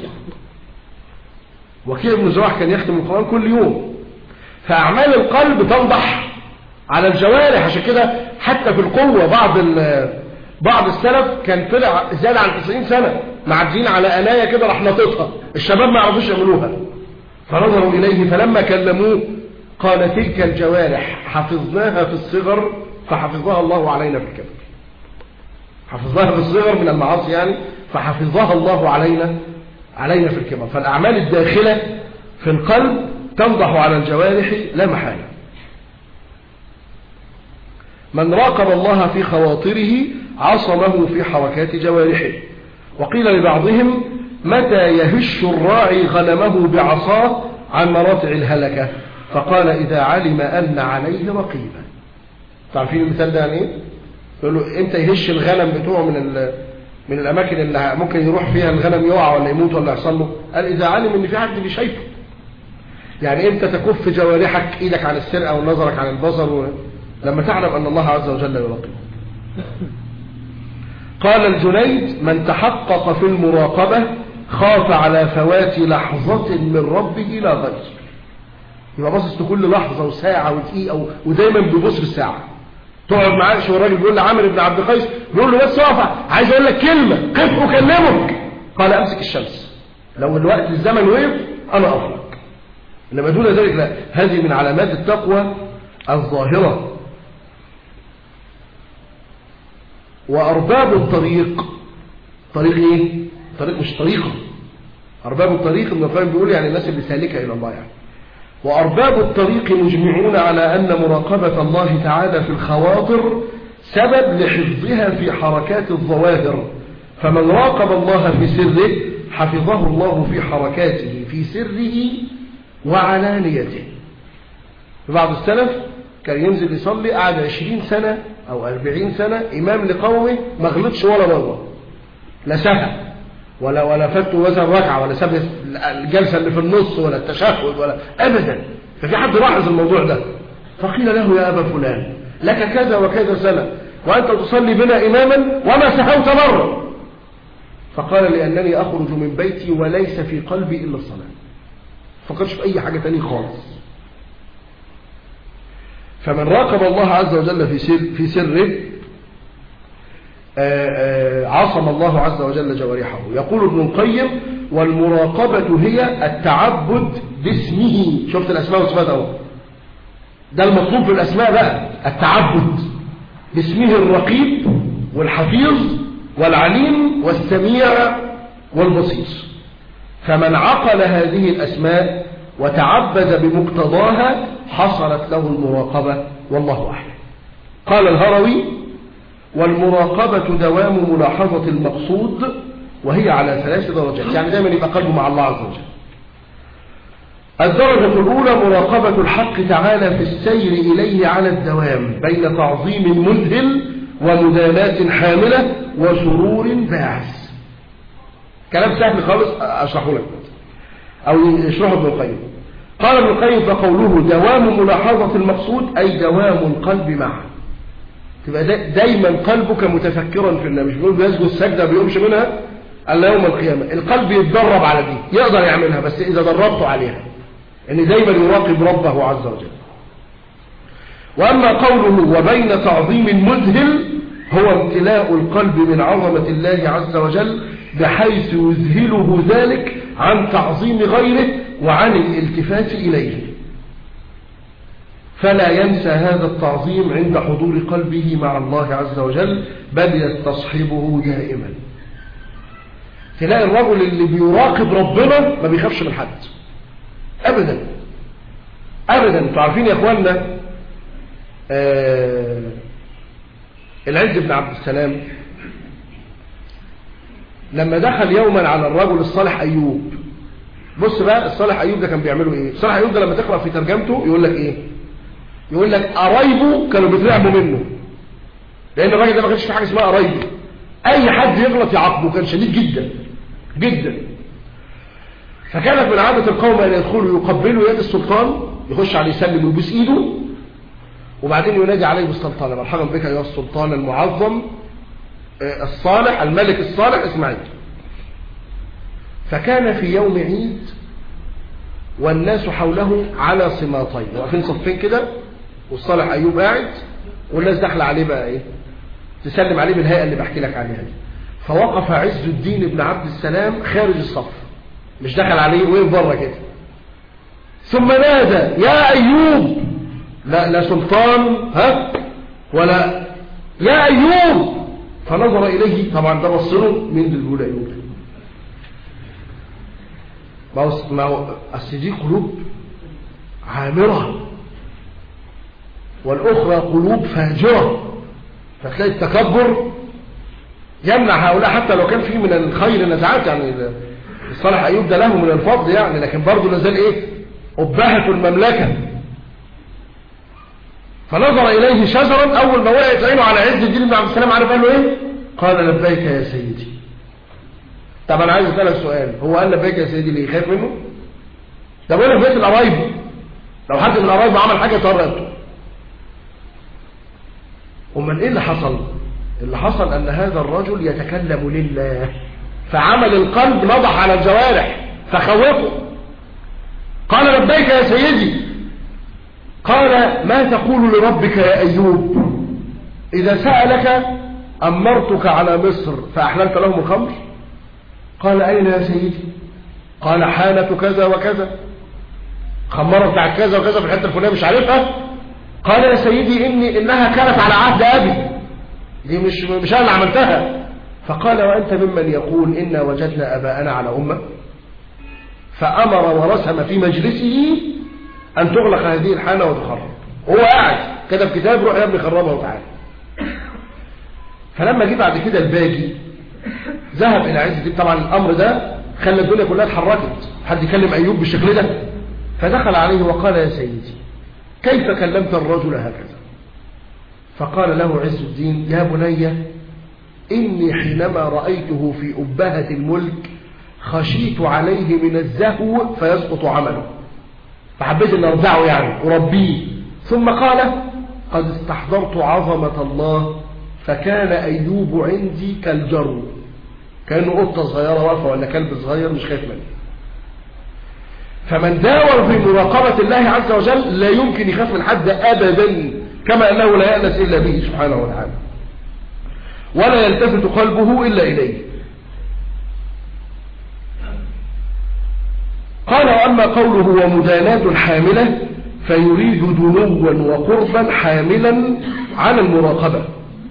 وكيع بن الجراح كان يختم القران كل يوم فاعمال القلب تنضح على الجوارح عشان كده حتى في القوة بعض بعض السلف كان طلع زاد عن 90 سنة معدين على أناية كده راح ناططها الشباب ما يعرفوش يعملوها فنظروا إليه فلما كلموه قال تلك الجوارح حفظناها في الصغر فحفظها الله علينا في الكبر حفظناها في الصغر من المعاصي يعني فحفظها الله علينا علينا في الكبر فالأعمال الداخلة في القلب تنضح على الجوارح لا محالة من راقب الله في خواطره عصمه في حركات جوارحه وقيل لبعضهم متى يهش الراعي غنمه بعصاه عن مراتع الهلكة فقال إذا علم أن عليه رقيبا تعرفين المثال ده يعني ايه يقول له انت يهش الغنم بتوعه من من الاماكن اللي ممكن يروح فيها الغنم يقع ولا يموت ولا يحصل له قال اذا علم ان في حد بيشايفه يعني انت تكف جوارحك ايدك عن السرقه ونظرك عن البصر لما تعلم أن الله عز وجل يراقب قال الجنيد من تحقق في المراقبة خاف على فوات لحظة من ربه لا غير يبقى باصص لكل لحظة وساعة ودقيقة ودايما بيبص في الساعة تقعد معاه شو الراجل بيقول لعامر بن عبد القيس بيقول له بس اقف عايز اقول لك كلمة قف اكلمك قال امسك الشمس لو الوقت الزمن وقف انا اقف انما دون ذلك لا هذه من علامات التقوى الظاهرة وأرباب الطريق طريق إيه؟ طريق مش طريقة أرباب الطريق ابن القيم بيقول يعني الناس اللي سالكة إلى الله يعني وأرباب الطريق مجمعون على أن مراقبة الله تعالى في الخواطر سبب لحفظها في حركات الظواهر فمن راقب الله في سره حفظه الله في حركاته في سره وعلانيته في بعض السلف كان ينزل يصلي قعد عشرين سنة أو أربعين سنة إمام لقومه ما غلطش ولا مرة لا سهى ولا ولا فات مثلا ركعة ولا ساب الجلسة اللي في النص ولا التشهد ولا أبدا ففي حد لاحظ الموضوع ده فقيل له يا أبا فلان لك كذا وكذا سنة وأنت تصلي بنا إماما وما سهوت مرة فقال لأنني أخرج من بيتي وليس في قلبي إلا الصلاة فكرش في أي حاجة تانية خالص فمن راقب الله عز وجل في سر في سره عصم الله عز وجل جوارحه يقول ابن القيم والمراقبة هي التعبد باسمه شفت الأسماء والصفات اهو ده المطلوب في الأسماء بقى التعبد باسمه الرقيب والحفيظ والعليم والسميع والبصير فمن عقل هذه الأسماء وتعبد بمقتضاها حصلت له المراقبة والله أعلم قال الهروي والمراقبة دوام ملاحظة المقصود وهي على ثلاث درجات يعني دائما يبقى قلبه مع الله عز وجل الدرجة الأولى مراقبة الحق تعالى في السير إليه على الدوام بين تعظيم مذهل ومدانات حاملة وسرور باعث كلام سهل خالص أشرحه لك أو يشرحه ابن القيم قال ابن القيم فقوله دوام ملاحظة المقصود أي دوام القلب معه تبقى دا دايما قلبك متفكرا في الله مش بيقول بيسجد سجدة بيقومش منها الا يوم القيامة القلب يتدرب على دي يقدر يعملها بس إذا دربته عليها ان دايما يراقب ربه عز وجل وأما قوله وبين تعظيم مذهل هو امتلاء القلب من عظمة الله عز وجل بحيث يذهله ذلك عن تعظيم غيره وعن الالتفات إليه فلا ينسى هذا التعظيم عند حضور قلبه مع الله عز وجل بل يستصحبه دائما تلاقي الرجل اللي بيراقب ربنا ما بيخافش من حد أبدا أبدا انتوا عارفين يا أخواننا آه العز بن عبد السلام لما دخل يوما على الرجل الصالح أيوب بص بقى الصالح أيوب ده كان بيعملوا إيه الصالح أيوب ده لما تقرأ في ترجمته يقول لك إيه يقول لك قرايبه كانوا بيترعبوا منه لأن الراجل ده ما كانش في حاجة اسمها قرايبه أي حد يغلط يعاقبه كان شديد جدا جدا فكانت من عادة القوم أن يدخلوا يقبلوا يد السلطان يخش عليه يسلم ويبوس إيده وبعدين ينادي عليه بالسلطان مرحبا بك أيها السلطان المعظم الصالح الملك الصالح اسماعيل فكان في يوم عيد والناس حوله على صماطين واقفين صفين كده والصالح أيوب قاعد والناس داخله عليه بقى ايه تسلم عليه بالهيئة اللي بحكي لك عليها دي فوقف عز الدين بن عبد السلام خارج الصف مش دخل عليه وين بره كده ثم نادى يا أيوب لا لا سلطان ها ولا يا أيوب فنظر إليه طبعا ده بصره مين اللي بيقول أيوب ما هو ما هو أصل دي قلوب عامرة والأخرى قلوب فاجرة فتلاقي التكبر يمنع هؤلاء حتى لو كان فيه من الخير نزعات يعني الصالح أيوب ده له من الفضل يعني لكن برضه لازال إيه أبهة المملكة فنظر إليه شجرا أول ما وقعت عينه على عز الدين بن عبد السلام عارف قال له إيه قال لبيك يا سيدي طب أنا عايز أسألك سؤال هو قال لبيك يا سيدي اللي يخاف منه ده بقول لك بيت القرايب لو حد من القرايب عمل حاجة طرقته امال ايه اللي حصل اللي حصل ان هذا الرجل يتكلم لله فعمل القلب نضح على الجوارح فخوفه قال لبيك يا سيدي قال ما تقول لربك يا أيوب إذا سألك أمرتك على مصر فأحللت لهم الخمر قال أين يا سيدي قال حالة كذا وكذا خمرة بتاع كذا وكذا في الحتة الفلانية مش عارفها قال يا سيدي إني إنها كانت على عهد أبي دي مش مش أنا اللي عملتها فقال وأنت ممن يقول إنا وجدنا أباءنا على أمة فأمر ورسم في مجلسه أن تغلق هذه الحالة وتخرب هو قاعد كتب كتاب روح يا ابني خربها وتعالى فلما جه بعد كده الباجي ذهب إلى عز الدين طبعا الأمر ده خلى الدنيا كلها اتحركت حد يكلم أيوب بالشكل ده فدخل عليه وقال يا سيدي كيف كلمت الرجل هكذا فقال له عز الدين يا بني إني حينما رأيته في أبهة الملك خشيت عليه من الزهو فيسقط عمله فحبيت أن أرضعه يعني أربيه ثم قال قد استحضرت عظمة الله فكان أيوب عندي كالجرو كأنه قطة صغيرة واقفة ولا كلب صغير مش خايف منه فمن داور في مراقبة الله عز وجل لا يمكن يخاف من حد أبدا كما أنه لا يأنس إلا به سبحانه وتعالى ولا يلتفت قلبه إلا إليه قال وأما قوله ومداناة حاملة فيريد دنوا وقربا حاملا على المراقبة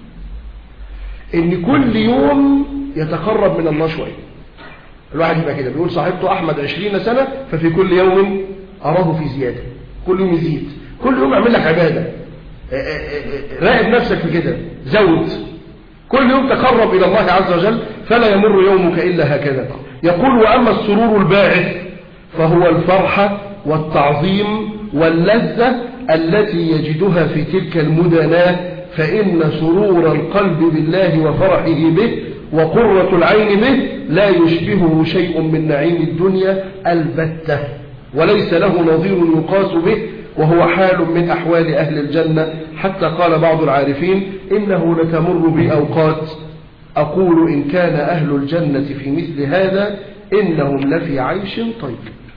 إن كل يوم يتقرب من الله شوية الواحد يبقى كده بيقول صاحبته أحمد عشرين سنة ففي كل يوم أراه في زيادة كل يوم يزيد كل يوم اعمل لك عبادة راقب نفسك في كده زود كل يوم تقرب إلى الله عز وجل فلا يمر يومك إلا هكذا يقول وأما السرور الباعث فهو الفرحة والتعظيم واللذة التي يجدها في تلك المدناة فإن سرور القلب بالله وفرحه به وقرة العين به لا يشبهه شيء من نعيم الدنيا البتة وليس له نظير يقاس به وهو حال من أحوال أهل الجنة حتى قال بعض العارفين إنه لتمر بي أوقات أقول إن كان أهل الجنة في مثل هذا إنهم لفي عيش طيب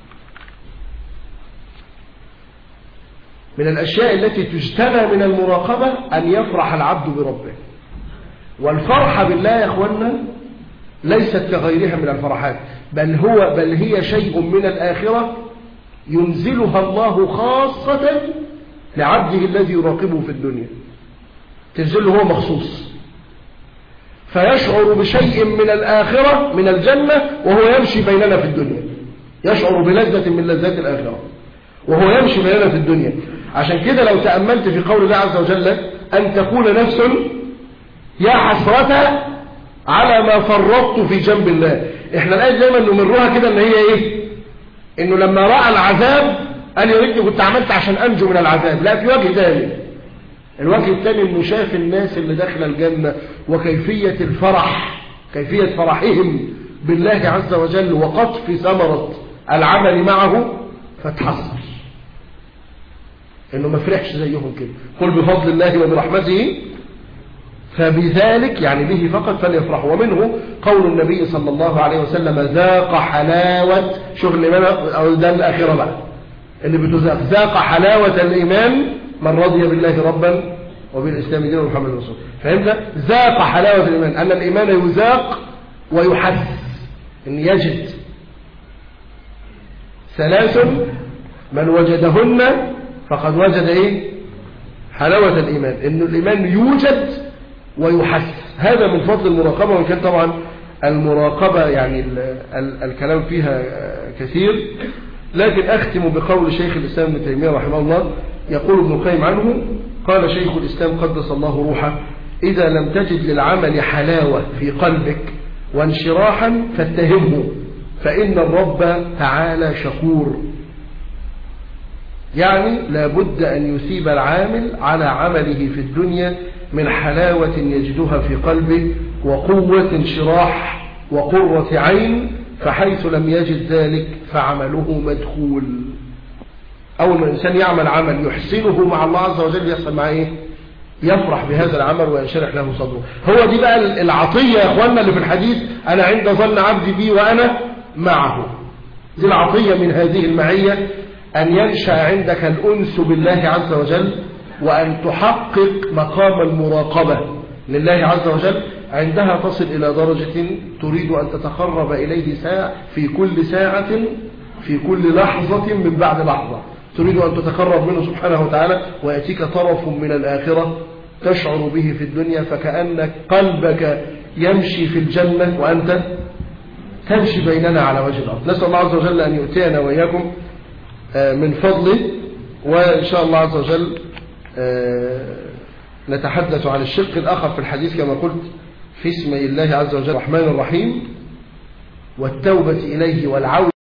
من الأشياء التي تجتنى من المراقبة أن يفرح العبد بربه والفرحة بالله يا أخوانا ليست كغيرها من الفرحات بل, هو بل هي شيء من الآخرة ينزلها الله خاصة لعبده الذي يراقبه في الدنيا تنزله هو مخصوص فيشعر بشيء من الآخرة من الجنة وهو يمشي بيننا في الدنيا يشعر بلذة من لذات الآخرة وهو يمشي بيننا في الدنيا عشان كده لو تأملت في قول الله عز وجل أن تكون نفس يا حسرة على ما فرطت في جنب الله احنا الآية دايما نمرها كده ان هي ايه انه لما رأى العذاب قال يا ريتني كنت عملت عشان انجو من العذاب لا في وجه ثاني الوجه الثاني انه شاف الناس اللي داخله الجنة وكيفية الفرح كيفية فرحهم بالله عز وجل وقطف ثمرة العمل معه فتحصل انه ما فرحش زيهم كده قل بفضل الله وبرحمته فبذلك يعني به فقط فليفرحوا ومنه قول النبي صلى الله عليه وسلم ذاق حلاوة شوف الإيمان أو ده الآخرة بقى اللي بتذاق ذاق حلاوة الإيمان من رضي بالله ربا وبالإسلام دين محمد رسول فهمت ذاق حلاوة الإيمان أن الإيمان يذاق ويحس إن يجد ثلاث من وجدهن فقد وجد إيه حلاوة الإيمان إن الإيمان يوجد ويحس هذا من فضل المراقبة وإن كان طبعا المراقبة يعني ال ال الكلام فيها كثير لكن أختم بقول شيخ الإسلام ابن تيمية رحمه الله يقول ابن القيم عنه قال شيخ الإسلام قدس الله روحه إذا لم تجد للعمل حلاوة في قلبك وانشراحا فاتهمه فإن الرب تعالى شكور يعني لابد أن يثيب العامل على عمله في الدنيا من حلاوة يجدها في قلبه وقوة انشراح وقرة عين فحيث لم يجد ذلك فعمله مدخول أول ما الإنسان يعمل عمل يحسنه مع الله عز وجل يحصل معه إيه؟ يفرح بهذا العمل وينشرح له صدره هو دي بقى العطية يا أخوانا اللي في الحديث أنا عند ظن عبدي بي وأنا معه دي العطية من هذه المعية أن ينشأ عندك الأنس بالله عز وجل وأن تحقق مقام المراقبة لله عز وجل عندها تصل إلى درجة تريد أن تتقرب إليه ساعة في كل ساعة في كل لحظة من بعد لحظة تريد أن تتقرب منه سبحانه وتعالى ويأتيك طرف من الآخرة تشعر به في الدنيا فكأنك قلبك يمشي في الجنة وأنت تمشي بيننا على وجه الأرض نسأل الله عز وجل أن يؤتينا وإياكم من فضله وإن شاء الله عز وجل نتحدث عن الشق الآخر في الحديث كما قلت في اسم الله عز وجل الرحمن الرحيم والتوبة إليه والعودة